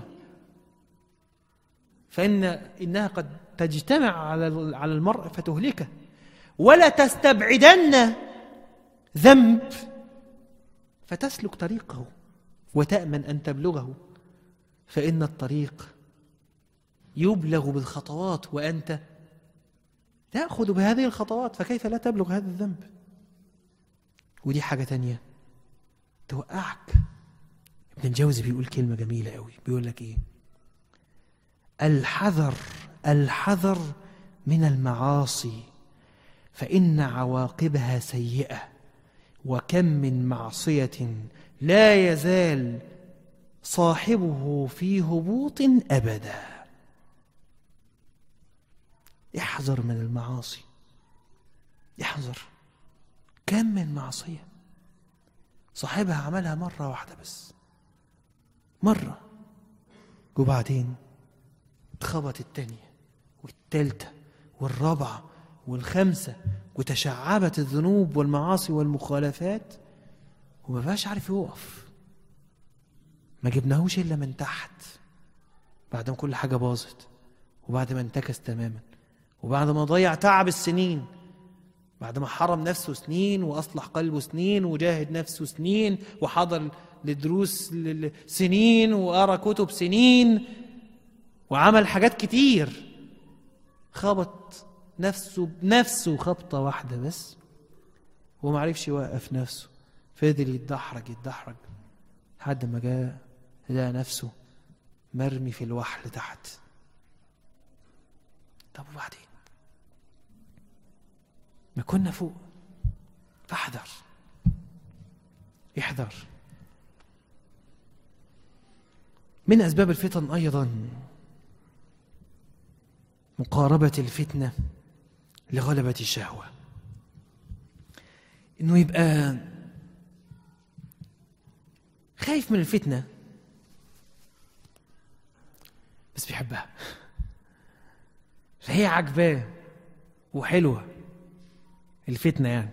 A: فإن إنها قد تجتمع على على المرء فتهلكه ولا تستبعدن ذنب فتسلك طريقه وتأمن أن تبلغه فإن الطريق يبلغ بالخطوات وأنت تأخذ بهذه الخطوات فكيف لا تبلغ هذا الذنب ودي حاجة تانية توقعك ابن الجوزي بيقول كلمة جميلة قوي بيقول لك ايه الحذر الحذر من المعاصي فإن عواقبها سيئة وكم من معصية لا يزال صاحبه في هبوط أبدا احذر من المعاصي احذر كم من معصية صاحبها عملها مرة واحدة بس مرة وبعدين اتخبط التانية والتالتة والرابعة والخامسة وتشعبت الذنوب والمعاصي والمخالفات وما بقاش عارف يقف ما جبناهوش إلا من تحت بعد ما كل حاجة باظت وبعد ما انتكس تماما وبعد ما ضيع تعب السنين بعد ما حرم نفسه سنين وأصلح قلبه سنين وجاهد نفسه سنين وحضر لدروس سنين وقرا كتب سنين وعمل حاجات كتير خبط نفسه بنفسه خبطة واحدة بس وما عرفش يوقف نفسه فضل يتدحرج يتدحرج لحد ما جاء لقى نفسه مرمي في الوحل تحت طب وبعدين ما كنا فوق فاحذر احذر من أسباب الفتن أيضا مقاربة الفتنة لغلبة الشهوة إنه يبقى خايف من الفتنة بس بيحبها فهي عجباه وحلوة الفتنة يعني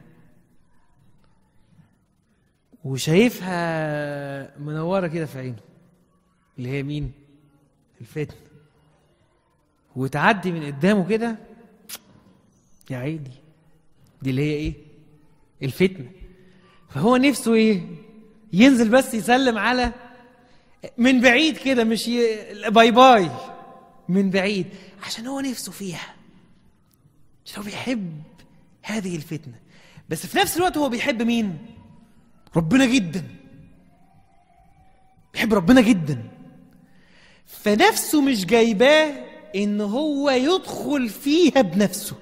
A: وشايفها منورة كده في عينه اللي هي مين؟ الفتنة وتعدي من قدامه كده يا عيني دي اللي هي ايه؟ الفتنة فهو نفسه ايه؟ ينزل بس يسلم على من بعيد كده مش ي... باي باي من بعيد عشان هو نفسه فيها عشان هو بيحب هذه الفتنة بس في نفس الوقت هو بيحب مين؟ ربنا جدا بيحب ربنا جدا فنفسه مش جايباه ان هو يدخل فيها بنفسه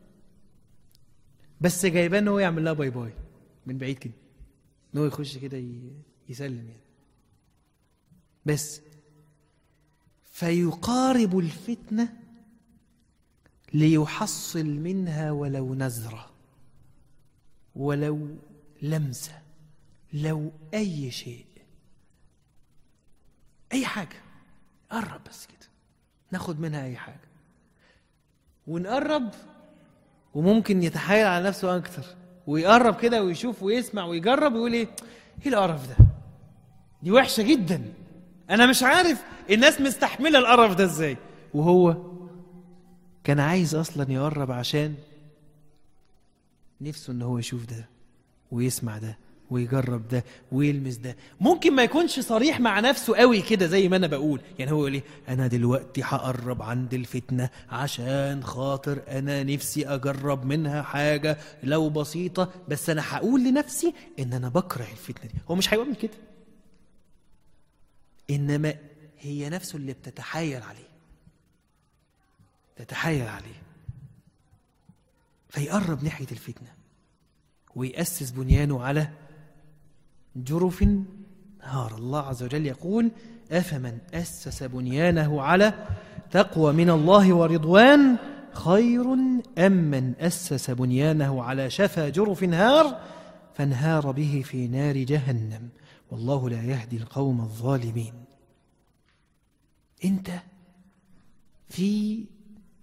A: بس جايباه ان هو يعمل لها باي باي من بعيد كده ان هو يخش كده ي- يسلم يعني بس فيقارب الفتنه ليحصل منها ولو نزره ولو لمسه لو اي شيء اي حاجه قرب بس كده ناخد منها اي حاجه ونقرب وممكن يتحايل على نفسه اكتر ويقرب كده ويشوف ويسمع ويجرب ويقول ايه ايه القرف ده دي وحشه جدا انا مش عارف الناس مستحمله القرف ده ازاي وهو كان عايز اصلا يقرب عشان نفسه ان هو يشوف ده ويسمع ده ويجرب ده ويلمس ده ممكن ما يكونش صريح مع نفسه قوي كده زي ما انا بقول يعني هو يقول ايه انا دلوقتي هقرب عند الفتنه عشان خاطر انا نفسي اجرب منها حاجه لو بسيطه بس انا هقول لنفسي ان انا بكره الفتنه دي هو مش هيعمل كده انما هي نفسه اللي بتتحايل عليه تتحايل عليه فيقرب ناحيه الفتنه ويأسس بنيانه على جرف نهار الله عز وجل يقول أفمن أسس بنيانه على تقوى من الله ورضوان خير أم من أسس بنيانه على شفا جرف نهار فانهار به في نار جهنم والله لا يهدي القوم الظالمين انت في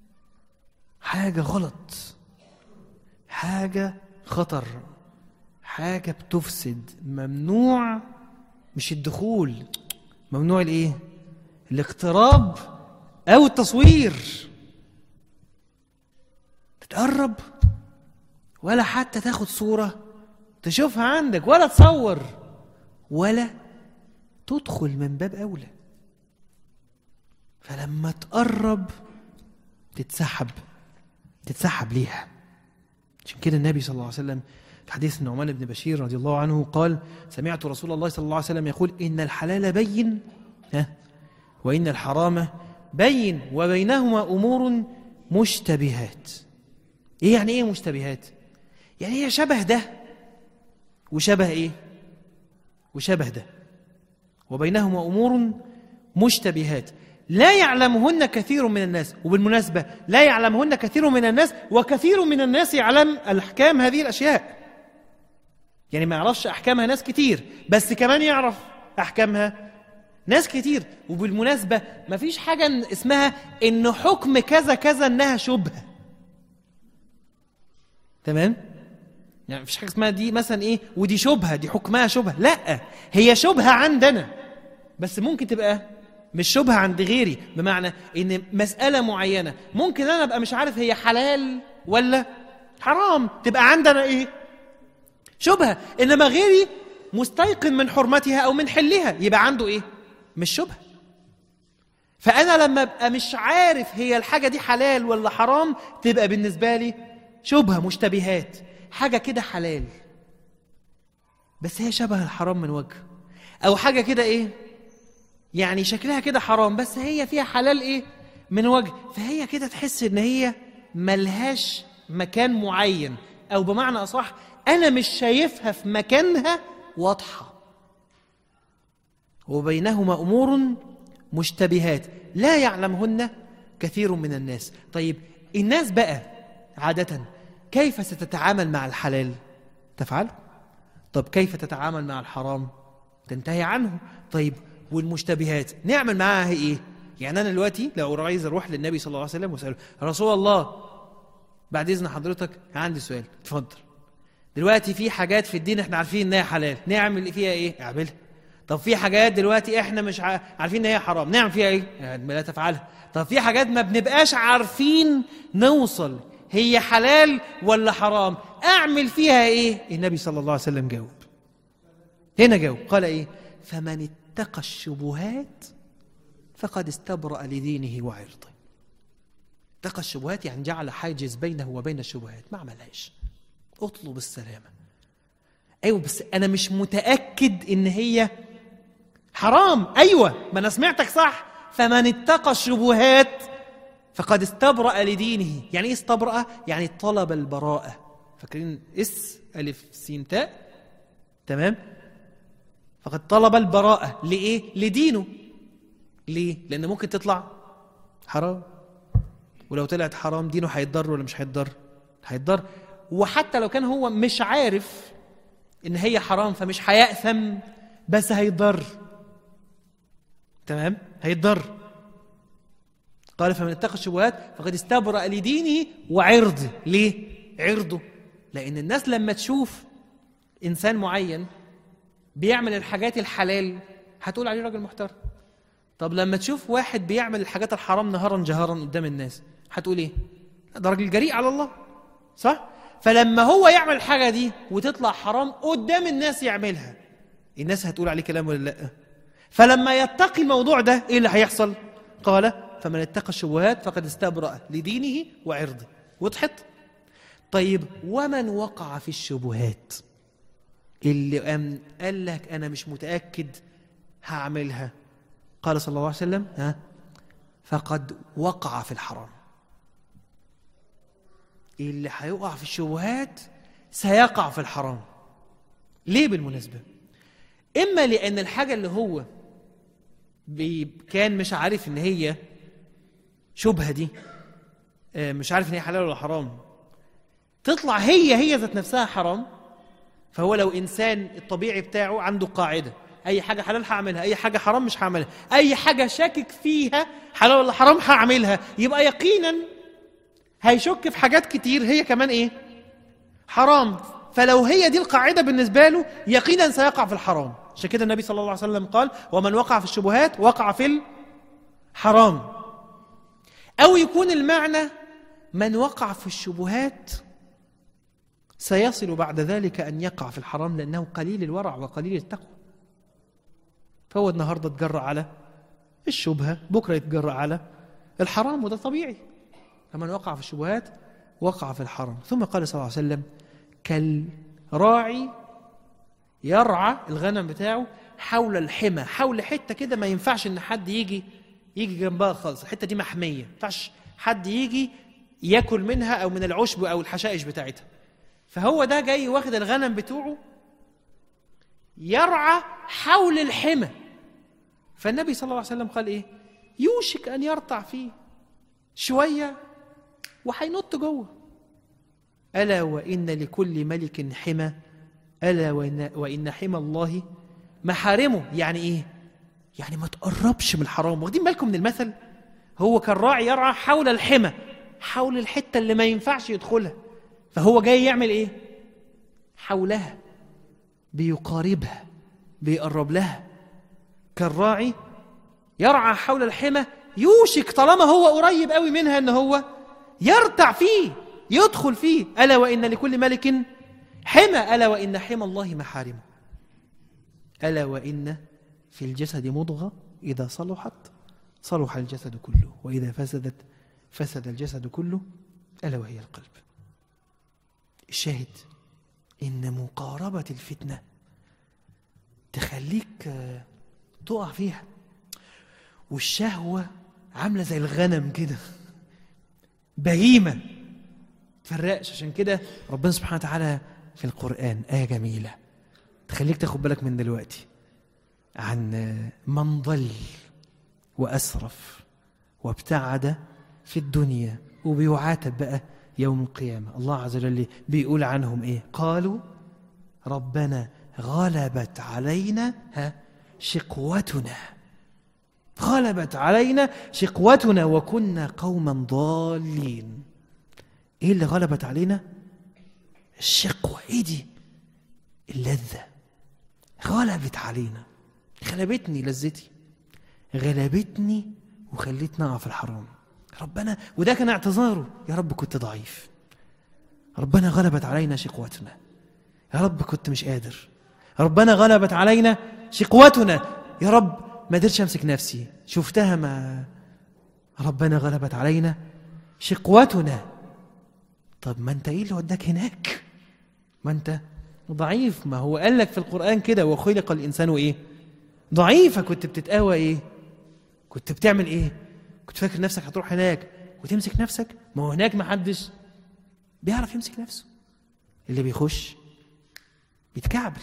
A: حاجة غلط حاجة خطر حاجة بتفسد ممنوع مش الدخول ممنوع الايه الاقتراب او التصوير تتقرب ولا حتى تاخد صورة تشوفها عندك ولا تصور ولا تدخل من باب أولى فلما تقرب تتسحب تتسحب ليها عشان كده النبي صلى الله عليه وسلم في حديث النعمان بن بشير رضي الله عنه قال سمعت رسول الله صلى الله عليه وسلم يقول إن الحلال بين ها وإن الحرام بين وبينهما أمور مشتبهات إيه يعني إيه مشتبهات؟ يعني هي شبه ده وشبه إيه؟ وشبه ده وبينهما أمور مشتبهات لا يعلمهن كثير من الناس وبالمناسبة لا يعلمهن كثير من الناس وكثير من الناس يعلم الأحكام هذه الأشياء يعني ما يعرفش أحكامها ناس كتير بس كمان يعرف أحكامها ناس كتير وبالمناسبة ما فيش حاجة اسمها إن حكم كذا كذا إنها شبهة تمام؟ يعني مفيش حاجة اسمها دي مثلا إيه ودي شبهة دي حكمها شبهة لا هي شبهة عندنا بس ممكن تبقى مش شبهة عند غيري بمعنى إن مسألة معينة ممكن أنا أبقى مش عارف هي حلال ولا حرام تبقى عندنا إيه شبهة إنما غيري مستيقن من حرمتها أو من حلها يبقى عنده إيه مش شبهة فأنا لما أبقى مش عارف هي الحاجة دي حلال ولا حرام تبقى بالنسبة لي شبهة مشتبهات حاجة كده حلال بس هي شبه الحرام من وجه أو حاجة كده إيه يعني شكلها كده حرام بس هي فيها حلال إيه من وجه فهي كده تحس إن هي ملهاش مكان معين أو بمعنى أصح أنا مش شايفها في مكانها واضحة وبينهما أمور مشتبهات لا يعلمهن كثير من الناس طيب الناس بقى عادة كيف ستتعامل مع الحلال تفعل طب كيف تتعامل مع الحرام تنتهي عنه طيب والمشتبهات نعمل معاها ايه يعني انا دلوقتي لو عايز اروح للنبي صلى الله عليه وسلم واساله رسول الله بعد اذن حضرتك عندي سؤال اتفضل دلوقتي في حاجات في الدين احنا عارفين انها حلال نعمل فيها ايه اعملها طب في حاجات دلوقتي احنا مش عارفين ان هي حرام نعمل فيها ايه يعني لا تفعلها طب في حاجات ما بنبقاش عارفين نوصل هي حلال ولا حرام اعمل فيها ايه النبي صلى الله عليه وسلم جاوب هنا جاوب قال ايه فمن اتقى الشبهات فقد استبرأ لدينه وعرضه اتقى الشبهات يعني جعل حاجز بينه وبين الشبهات ما عملهاش اطلب السلامة ايوه بس انا مش متأكد ان هي حرام ايوه ما انا سمعتك صح فمن اتقى الشبهات فقد استبرأ لدينه يعني ايه استبرأ يعني طلب البراءة فاكرين اس الف سين تاء تمام فقد طلب البراءة لإيه؟ لدينه ليه؟ لأن ممكن تطلع حرام ولو طلعت حرام دينه هيتضر ولا مش هيتضر؟ هيتضر وحتى لو كان هو مش عارف إن هي حرام فمش هيأثم بس هيتضر تمام؟ هيتضر قال فمن اتقى الشبهات فقد استبرأ لدينه وعرضه ليه؟ عرضه لأن الناس لما تشوف إنسان معين بيعمل الحاجات الحلال هتقول عليه راجل محترم طب لما تشوف واحد بيعمل الحاجات الحرام نهارا جهارا قدام الناس هتقول ايه ده راجل جريء على الله صح فلما هو يعمل الحاجة دي وتطلع حرام قدام الناس يعملها الناس هتقول عليه كلام ولا لا فلما يتقي الموضوع ده ايه اللي هيحصل قال فمن اتقى الشبهات فقد استبرأ لدينه وعرضه وضحت طيب ومن وقع في الشبهات اللي قام قال لك انا مش متاكد هعملها قال صلى الله عليه وسلم ها فقد وقع في الحرام اللي هيقع في الشبهات سيقع في الحرام ليه بالمناسبه اما لان الحاجه اللي هو كان مش عارف ان هي شبهه دي مش عارف ان هي حلال ولا حرام تطلع هي هي ذات نفسها حرام فهو لو انسان الطبيعي بتاعه عنده قاعده اي حاجه حلال هعملها اي حاجه حرام مش هعملها اي حاجه شاكك فيها حلال ولا حرام هعملها يبقى يقينا هيشك في حاجات كتير هي كمان ايه حرام فلو هي دي القاعدة بالنسبة له يقينا سيقع في الحرام عشان كده النبي صلى الله عليه وسلم قال ومن وقع في الشبهات وقع في الحرام أو يكون المعنى من وقع في الشبهات سيصل بعد ذلك أن يقع في الحرام لأنه قليل الورع وقليل التقوى فهو النهاردة تجرأ على الشبهة بكرة يتجرأ على الحرام وده طبيعي فمن وقع في الشبهات وقع في الحرام ثم قال صلى الله عليه وسلم كالراعي يرعى الغنم بتاعه حول الحمى حول حته كده ما ينفعش ان حد يجي يجي جنبها خالص الحته دي محميه ما ينفعش حد يجي ياكل منها او من العشب او الحشائش بتاعتها فهو ده جاي واخد الغنم بتوعه يرعى حول الحمى فالنبي صلى الله عليه وسلم قال ايه يوشك ان يرتع فيه شويه وهينط جوه الا وان لكل ملك حمى الا وان, وإن حمى الله محارمه يعني ايه يعني ما تقربش من الحرام واخدين بالكم من المثل هو كالراعي يرعى حول الحمى حول الحته اللي ما ينفعش يدخلها فهو جاي يعمل ايه حولها بيقاربها بيقرب لها كالراعي يرعى حول الحمى يوشك طالما هو قريب قوي منها ان هو يرتع فيه يدخل فيه الا وان لكل ملك حمى الا وان حمى الله محارمه الا وان في الجسد مضغه اذا صلحت صلح الجسد كله واذا فسدت فسد الجسد كله الا وهي القلب الشاهد ان مقاربه الفتنه تخليك آه، تقع فيها والشهوه عامله زي الغنم كده بهيمه تفرقش عشان كده ربنا سبحانه وتعالى في القران ايه جميله تخليك تاخد بالك من دلوقتي عن آه، من ضل واسرف وابتعد في الدنيا وبيعاتب بقى يوم القيامة الله عز وجل بيقول عنهم إيه قالوا ربنا غلبت علينا ها شقوتنا غلبت علينا شقوتنا وكنا قوما ضالين ايه اللي غلبت علينا الشقوة ايه دي اللذة غلبت علينا غلبتني لذتي غلبتني وخلتني اقع في الحرام ربنا وده كان اعتذاره يا رب كنت ضعيف ربنا غلبت علينا شقوتنا يا رب كنت مش قادر ربنا غلبت علينا شقوتنا يا رب ما قدرتش امسك نفسي شفتها ما ربنا غلبت علينا شقوتنا طب ما انت ايه اللي وداك هناك ما انت ضعيف ما هو قال لك في القرآن كده وخلق الإنسان إيه ضعيفة كنت بتتقوى إيه كنت بتعمل إيه كنت فاكر نفسك هتروح هناك وتمسك نفسك ما هو هناك ما حدش بيعرف يمسك نفسه اللي بيخش بيتكعبل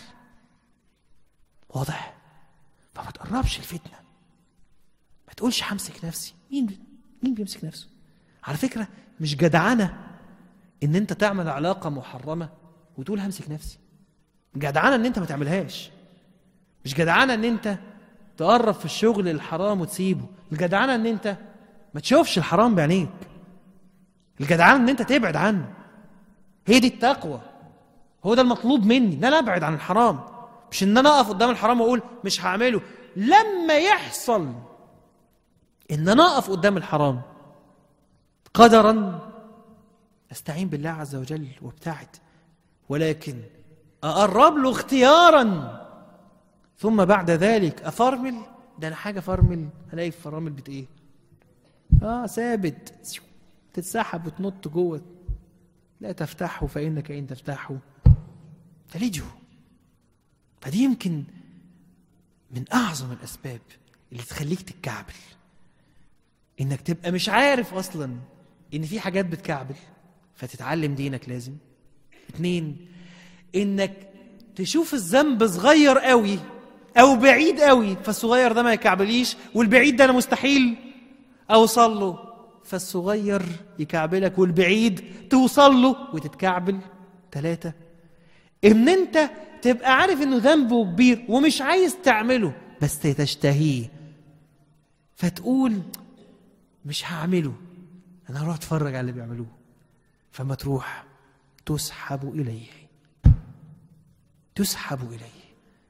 A: واضح فما تقربش الفتنه ما تقولش همسك نفسي مين بي... مين بيمسك نفسه على فكره مش جدعنه ان انت تعمل علاقه محرمه وتقول همسك نفسي جدعنه ان انت ما تعملهاش مش جدعنه ان انت تقرب في الشغل الحرام وتسيبه الجدعنه ان انت ما تشوفش الحرام بعينيك الجدعنه ان انت تبعد عنه هي دي التقوى هو ده المطلوب مني ان انا ابعد عن الحرام مش ان انا اقف قدام الحرام واقول مش هعمله لما يحصل ان انا اقف قدام الحرام قدرا استعين بالله عز وجل وابتعد ولكن اقرب له اختيارا ثم بعد ذلك افرمل ده انا حاجه فرمل الاقي فرامل بت ايه اه ثابت تتسحب وتنط جوه لا تفتحه فانك ان تفتحه تلجه فدي يمكن من اعظم الاسباب اللي تخليك تتكعبل انك تبقى مش عارف اصلا ان في حاجات بتكعبل فتتعلم دينك لازم اتنين انك تشوف الذنب صغير قوي او بعيد قوي فالصغير ده ما يكعبليش والبعيد ده انا مستحيل اوصل له فالصغير يكعبلك والبعيد توصل له وتتكعبل ثلاثة ان انت تبقى عارف انه ذنبه كبير ومش عايز تعمله بس تشتهيه فتقول مش هعمله انا هروح اتفرج على اللي بيعملوه فما تروح تسحب اليه تسحب إليه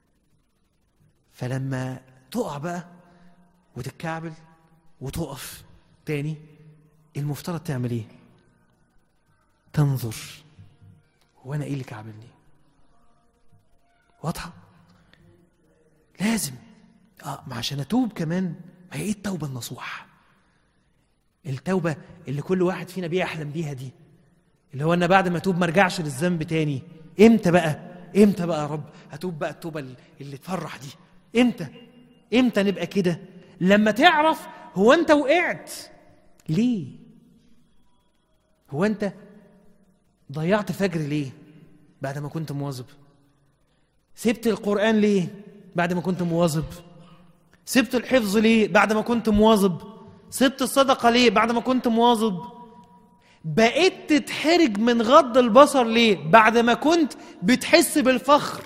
A: فلما تقع بقى وتتكعبل وتقف تاني المفترض تعمل ايه تنظر هو انا ايه اللي كعبلني واضحه لازم اه ما عشان اتوب كمان ما هي ايه التوبه النصوح التوبه اللي كل واحد فينا بيحلم بيها دي اللي هو انا بعد ما اتوب ما ارجعش للذنب تاني امتى بقى امتى بقى يا رب هتوب بقى التوبه اللي تفرح دي امتى امتى نبقى كده لما تعرف هو انت وقعت ليه هو انت ضيعت فجر ليه بعد ما كنت مواظب سبت القرآن ليه بعد ما كنت مواظب سبت الحفظ ليه بعد ما كنت مواظب سبت الصدقة ليه بعد ما كنت مواظب بقيت تتحرج من غض البصر ليه بعد ما كنت بتحس بالفخر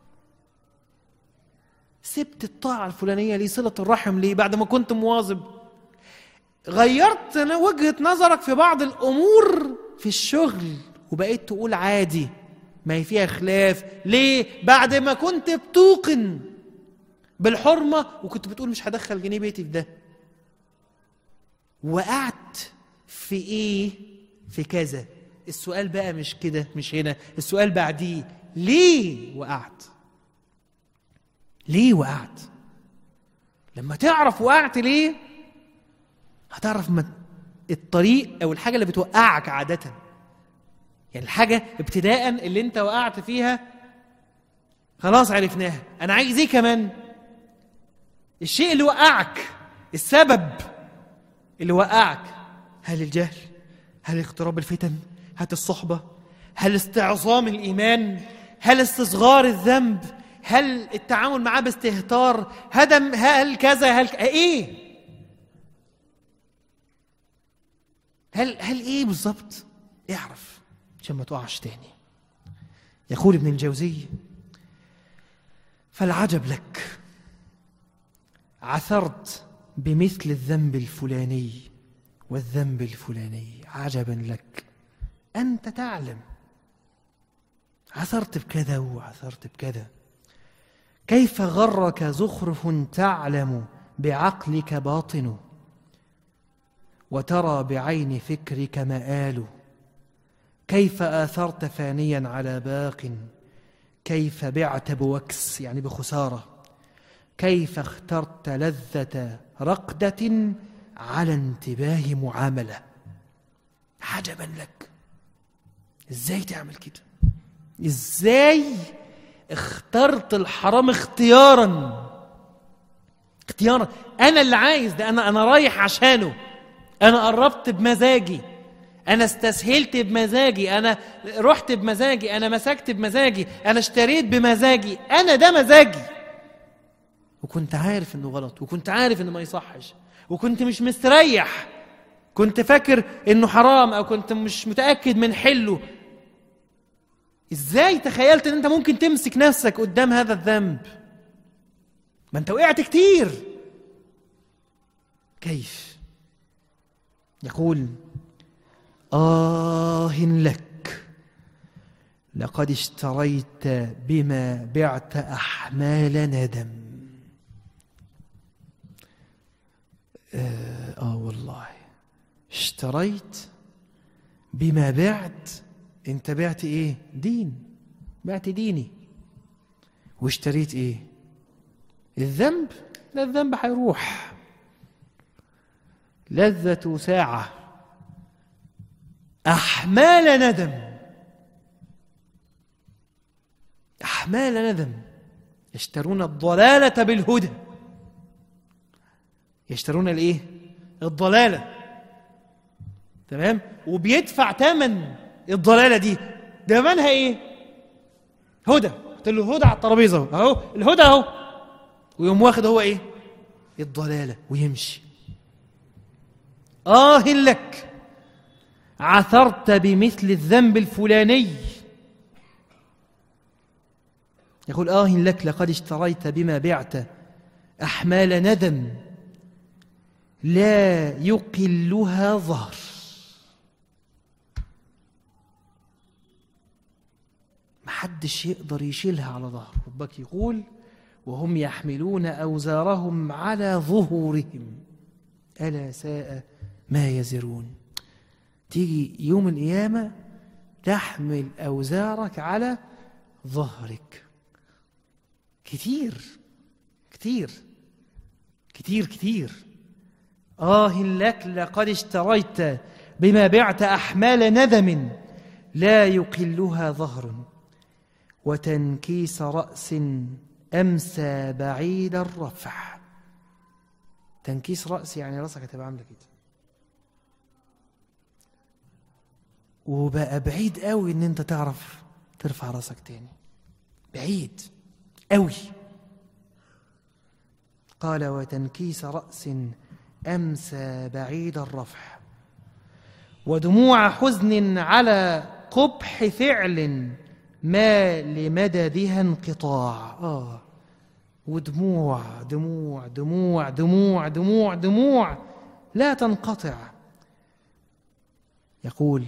A: سبت الطاعة الفلانية ليه صلة الرحم ليه بعد ما كنت مواظب غيرت وجهة نظرك في بعض الأمور في الشغل وبقيت تقول عادي ما هي فيها خلاف ليه بعد ما كنت بتوقن بالحرمة وكنت بتقول مش هدخل جنيه بيتي في ده وقعت في ايه في كذا السؤال بقى مش كده مش هنا السؤال بعديه ليه وقعت ليه وقعت لما تعرف وقعت ليه هتعرف ما الطريق او الحاجه اللي بتوقعك عاده يعني الحاجه ابتداء اللي انت وقعت فيها خلاص عرفناها انا عايز ايه كمان الشيء اللي وقعك السبب اللي وقعك هل الجهل هل اقتراب الفتن هل الصحبه هل استعظام الايمان هل استصغار الذنب هل التعامل معاه باستهتار هدم هل كذا هل ايه هل هل ايه بالظبط اعرف عشان ما تقعش تاني يقول ابن الجوزي فالعجب لك عثرت بمثل الذنب الفلاني والذنب الفلاني عجبا لك انت تعلم عثرت بكذا وعثرت بكذا كيف غرك زخرف تعلم بعقلك باطن وترى بعين فكرك مآل كيف آثرت فانيا على باق كيف بعت بوكس يعني بخسارة كيف اخترت لذة رقدة على انتباه معاملة عجبا لك ازاي تعمل كده ازاي اخترت الحرام اختيارا اختيارا انا اللي عايز ده انا انا رايح عشانه انا قربت بمزاجي انا استسهلت بمزاجي انا رحت بمزاجي انا مسكت بمزاجي انا اشتريت بمزاجي انا ده مزاجي وكنت عارف انه غلط وكنت عارف انه ما يصحش وكنت مش مستريح كنت فاكر انه حرام او كنت مش متاكد من حله ازاي تخيلت ان انت ممكن تمسك نفسك قدام هذا الذنب ما انت وقعت كتير كيف يقول آه لك لقد اشتريت بما بعت أحمال ندم آه, آه والله اشتريت بما بعت انت بعت ايه دين بعت ديني واشتريت ايه الذنب لا الذنب هيروح لذة ساعة أحمال ندم أحمال ندم يشترون الضلالة بالهدى يشترون الايه الضلالة تمام وبيدفع ثمن الضلالة دي ده منها ايه هدى قلت له هدى على الترابيزة اهو الهدى اهو ويقوم واخد هو ايه الضلالة ويمشي آه لك عثرت بمثل الذنب الفلاني يقول آه لك لقد اشتريت بما بعت أحمال ندم لا يقلها ظهر محدش محدش يقدر يشيلها على ظهره ربك يقول وهم يحملون أوزارهم على ظهورهم ألا ساء ما يزرون تيجي يوم القيامة تحمل أوزارك على ظهرك كتير كتير كتير كتير آه لك لقد اشتريت بما بعت أحمال ندم لا يقلها ظهر وتنكيس رأس أمسى بعيد الرفع تنكيس رأس يعني رأسك هتبقى عاملة كده وبقى بعيد قوي ان انت تعرف ترفع راسك تاني بعيد قوي قال وتنكيس رأس أمسى بعيد الرفع ودموع حزن على قبح فعل ما لمددها انقطاع آه ودموع دموع دموع دموع دموع دموع لا تنقطع يقول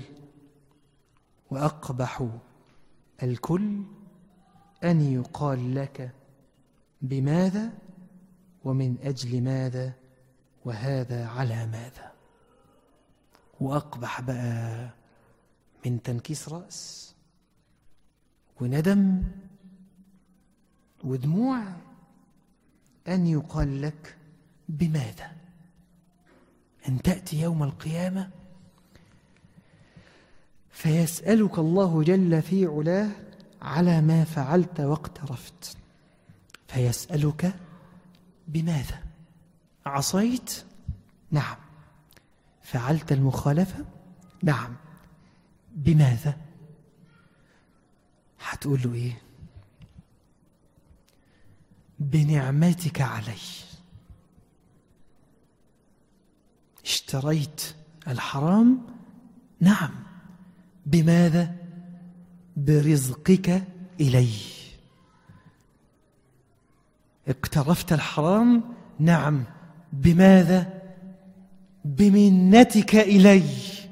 A: وأقبح الكل أن يقال لك بماذا ومن أجل ماذا وهذا على ماذا وأقبح بقى من تنكيس رأس وندم ودموع أن يقال لك بماذا أن تأتي يوم القيامة فيسألك الله جل في علاه على ما فعلت واقترفت فيسألك بماذا عصيت نعم فعلت المخالفة نعم بماذا هتقول له ايه بنعمتك علي اشتريت الحرام نعم بماذا برزقك الي اقترفت الحرام نعم بماذا بمنتك الي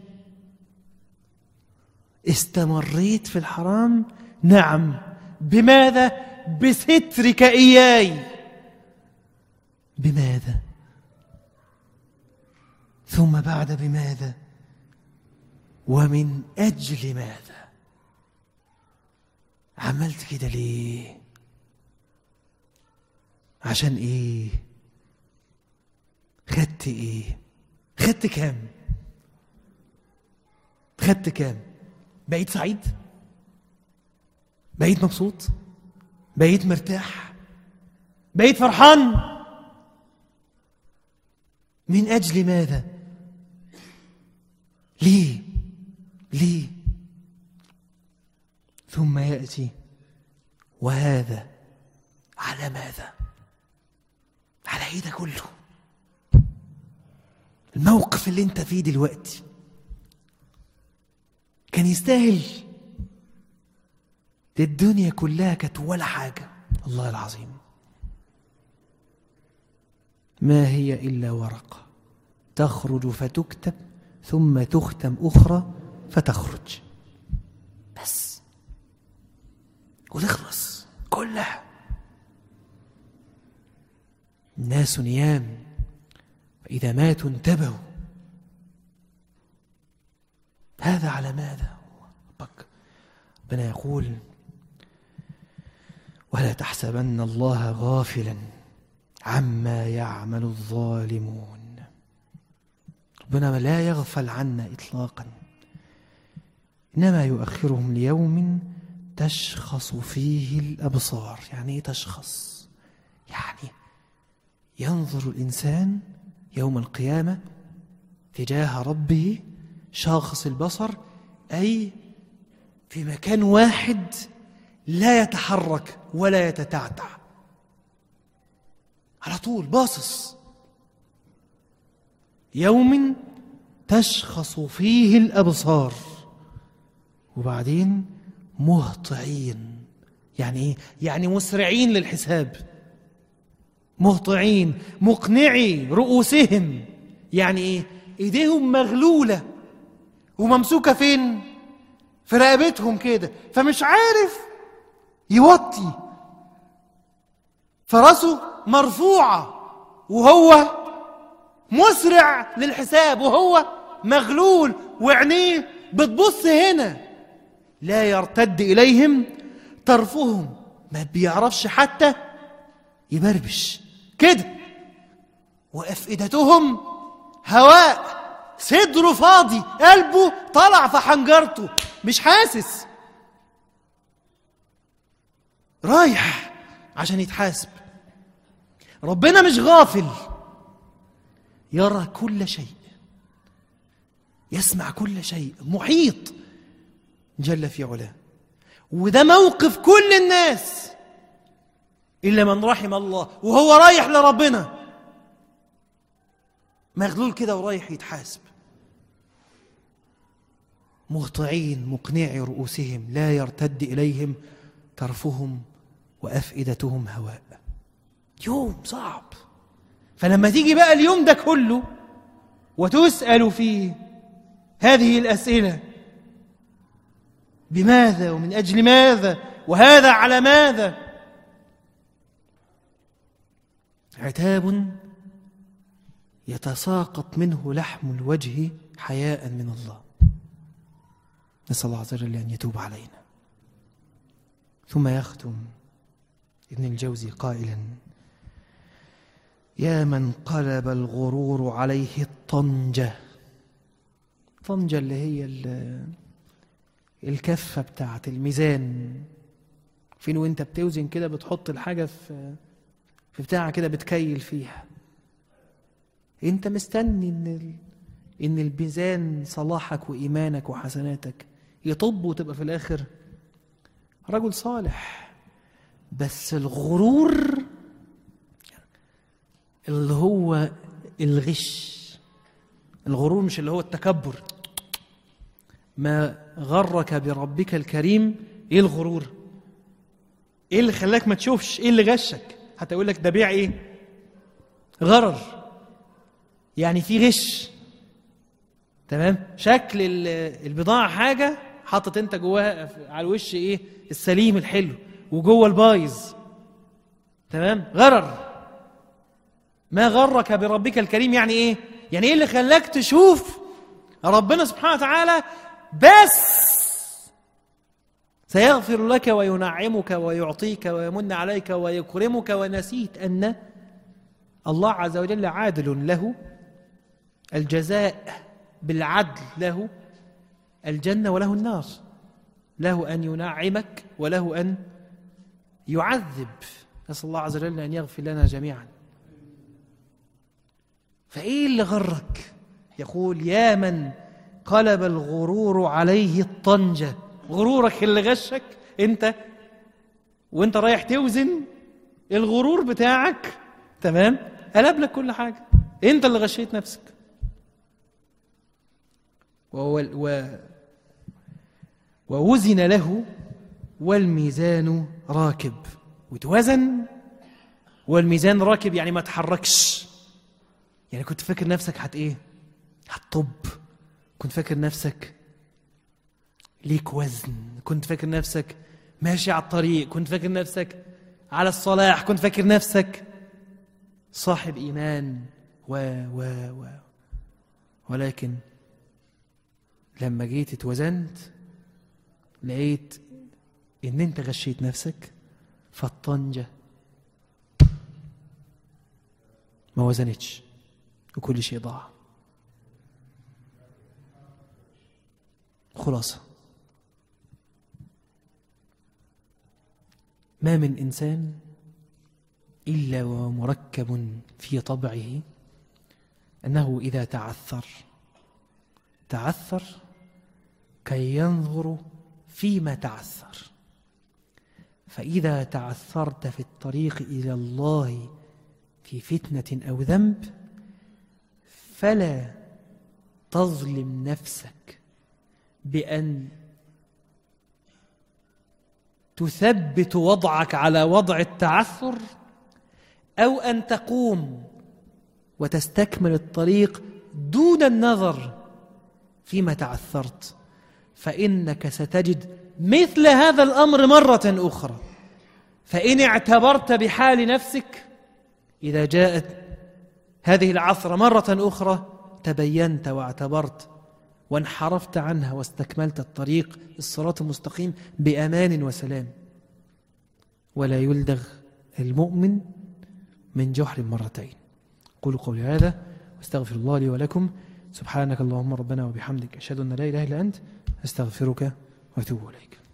A: استمريت في الحرام نعم بماذا بسترك اياي بماذا ثم بعد بماذا ومن اجل ماذا عملت كده ليه عشان ايه خدت ايه خدت كام خدت كام بقيت سعيد بقيت مبسوط بقيت مرتاح بقيت فرحان من اجل ماذا ليه ليه ثم ياتي وهذا على ماذا على ايه ده كله الموقف اللي انت فيه دلوقتي كان يستاهل دي الدنيا كلها كانت ولا حاجة الله العظيم ما هي إلا ورقة تخرج فتكتب ثم تختم أخرى فتخرج بس وتخلص كلها الناس نيام فإذا ماتوا انتبهوا هذا على ماذا ربك ربنا يقول ولا تحسبن الله غافلا عما يعمل الظالمون ربنا لا يغفل عنا إطلاقا إنما يؤخرهم ليوم تشخص فيه الأبصار يعني إيه تشخص يعني ينظر الإنسان يوم القيامة تجاه ربه شاخص البصر أي في مكان واحد لا يتحرك ولا يتتعتع على طول باصص يوم تشخص فيه الأبصار وبعدين مهطعين يعني ايه يعني مسرعين للحساب مهطعين مقنعي رؤوسهم يعني ايه ايديهم مغلوله وممسوكه فين في رقبتهم كده فمش عارف يوطي فراسه مرفوعة وهو مسرع للحساب وهو مغلول وعينيه بتبص هنا لا يرتد إليهم طرفهم ما بيعرفش حتى يبربش كده وأفئدتهم هواء صدره فاضي قلبه طلع في حنجرته مش حاسس رايح عشان يتحاسب ربنا مش غافل يرى كل شيء يسمع كل شيء محيط جل في علاه وده موقف كل الناس إلا من رحم الله وهو رايح لربنا مغلول كده ورايح يتحاسب مهطعين مقنعي رؤوسهم لا يرتد إليهم طرفهم وأفئدتهم هواء يوم صعب فلما تيجي بقى اليوم ده كله وتسأل فيه هذه الأسئلة بماذا ومن أجل ماذا وهذا على ماذا عتاب يتساقط منه لحم الوجه حياء من الله نسأل الله عز وجل أن يتوب علينا ثم يختم ابن الجوزي قائلا يا من قلب الغرور عليه الطنجة طنجة اللي هي الكفة بتاعت الميزان فين وانت بتوزن كده بتحط الحاجة في في بتاعة كده بتكيل فيها انت مستني ان ان الميزان صلاحك وايمانك وحسناتك يطب وتبقى في الاخر رجل صالح بس الغرور اللي هو الغش الغرور مش اللي هو التكبر ما غرك بربك الكريم ايه الغرور ايه اللي خلاك ما تشوفش ايه اللي غشك حتى يقول لك ده بيع ايه غرر يعني في غش تمام شكل البضاعه حاجه حاطط انت جواها على الوش ايه السليم الحلو وجوه البايظ تمام غرر ما غرك بربك الكريم يعني ايه يعني ايه اللي خلاك تشوف ربنا سبحانه وتعالى بس سيغفر لك وينعمك ويعطيك ويمن عليك ويكرمك ونسيت ان الله عز وجل عادل له الجزاء بالعدل له الجنه وله النار له ان ينعمك وله ان يعذب نسال الله عز وجل ان يغفر لنا جميعا فايه اللي غرك يقول يا من قلب الغرور عليه الطنجه غرورك اللي غشك انت وانت رايح توزن الغرور بتاعك تمام قلب لك كل حاجه انت اللي غشيت نفسك و... و... ووزن له والميزان راكب وتوزن والميزان راكب يعني ما تحركش يعني كنت فاكر نفسك هت ايه هتطب كنت فاكر نفسك ليك وزن كنت فاكر نفسك ماشي على الطريق كنت فاكر نفسك على الصلاح كنت فاكر نفسك صاحب إيمان و و و ولكن لما جيت اتوزنت لقيت ان انت غشيت نفسك فالطنجة ما وزنتش وكل شيء ضاع خلاصة ما من إنسان إلا ومركب في طبعه أنه إذا تعثر تعثر كي ينظر فيما تعثر فإذا تعثرت في الطريق إلى الله في فتنة أو ذنب فلا تظلم نفسك بأن تثبت وضعك على وضع التعثر أو أن تقوم وتستكمل الطريق دون النظر فيما تعثرت فإنك ستجد مثل هذا الأمر مرة أخرى فإن اعتبرت بحال نفسك إذا جاءت هذه العثرة مرة أخرى تبينت واعتبرت وانحرفت عنها واستكملت الطريق الصراط المستقيم بأمان وسلام ولا يلدغ المؤمن من جحر مرتين قولوا قولي هذا واستغفر الله لي ولكم سبحانك اللهم ربنا وبحمدك أشهد أن لا إله إلا أنت أستغفرك وأتوب إليك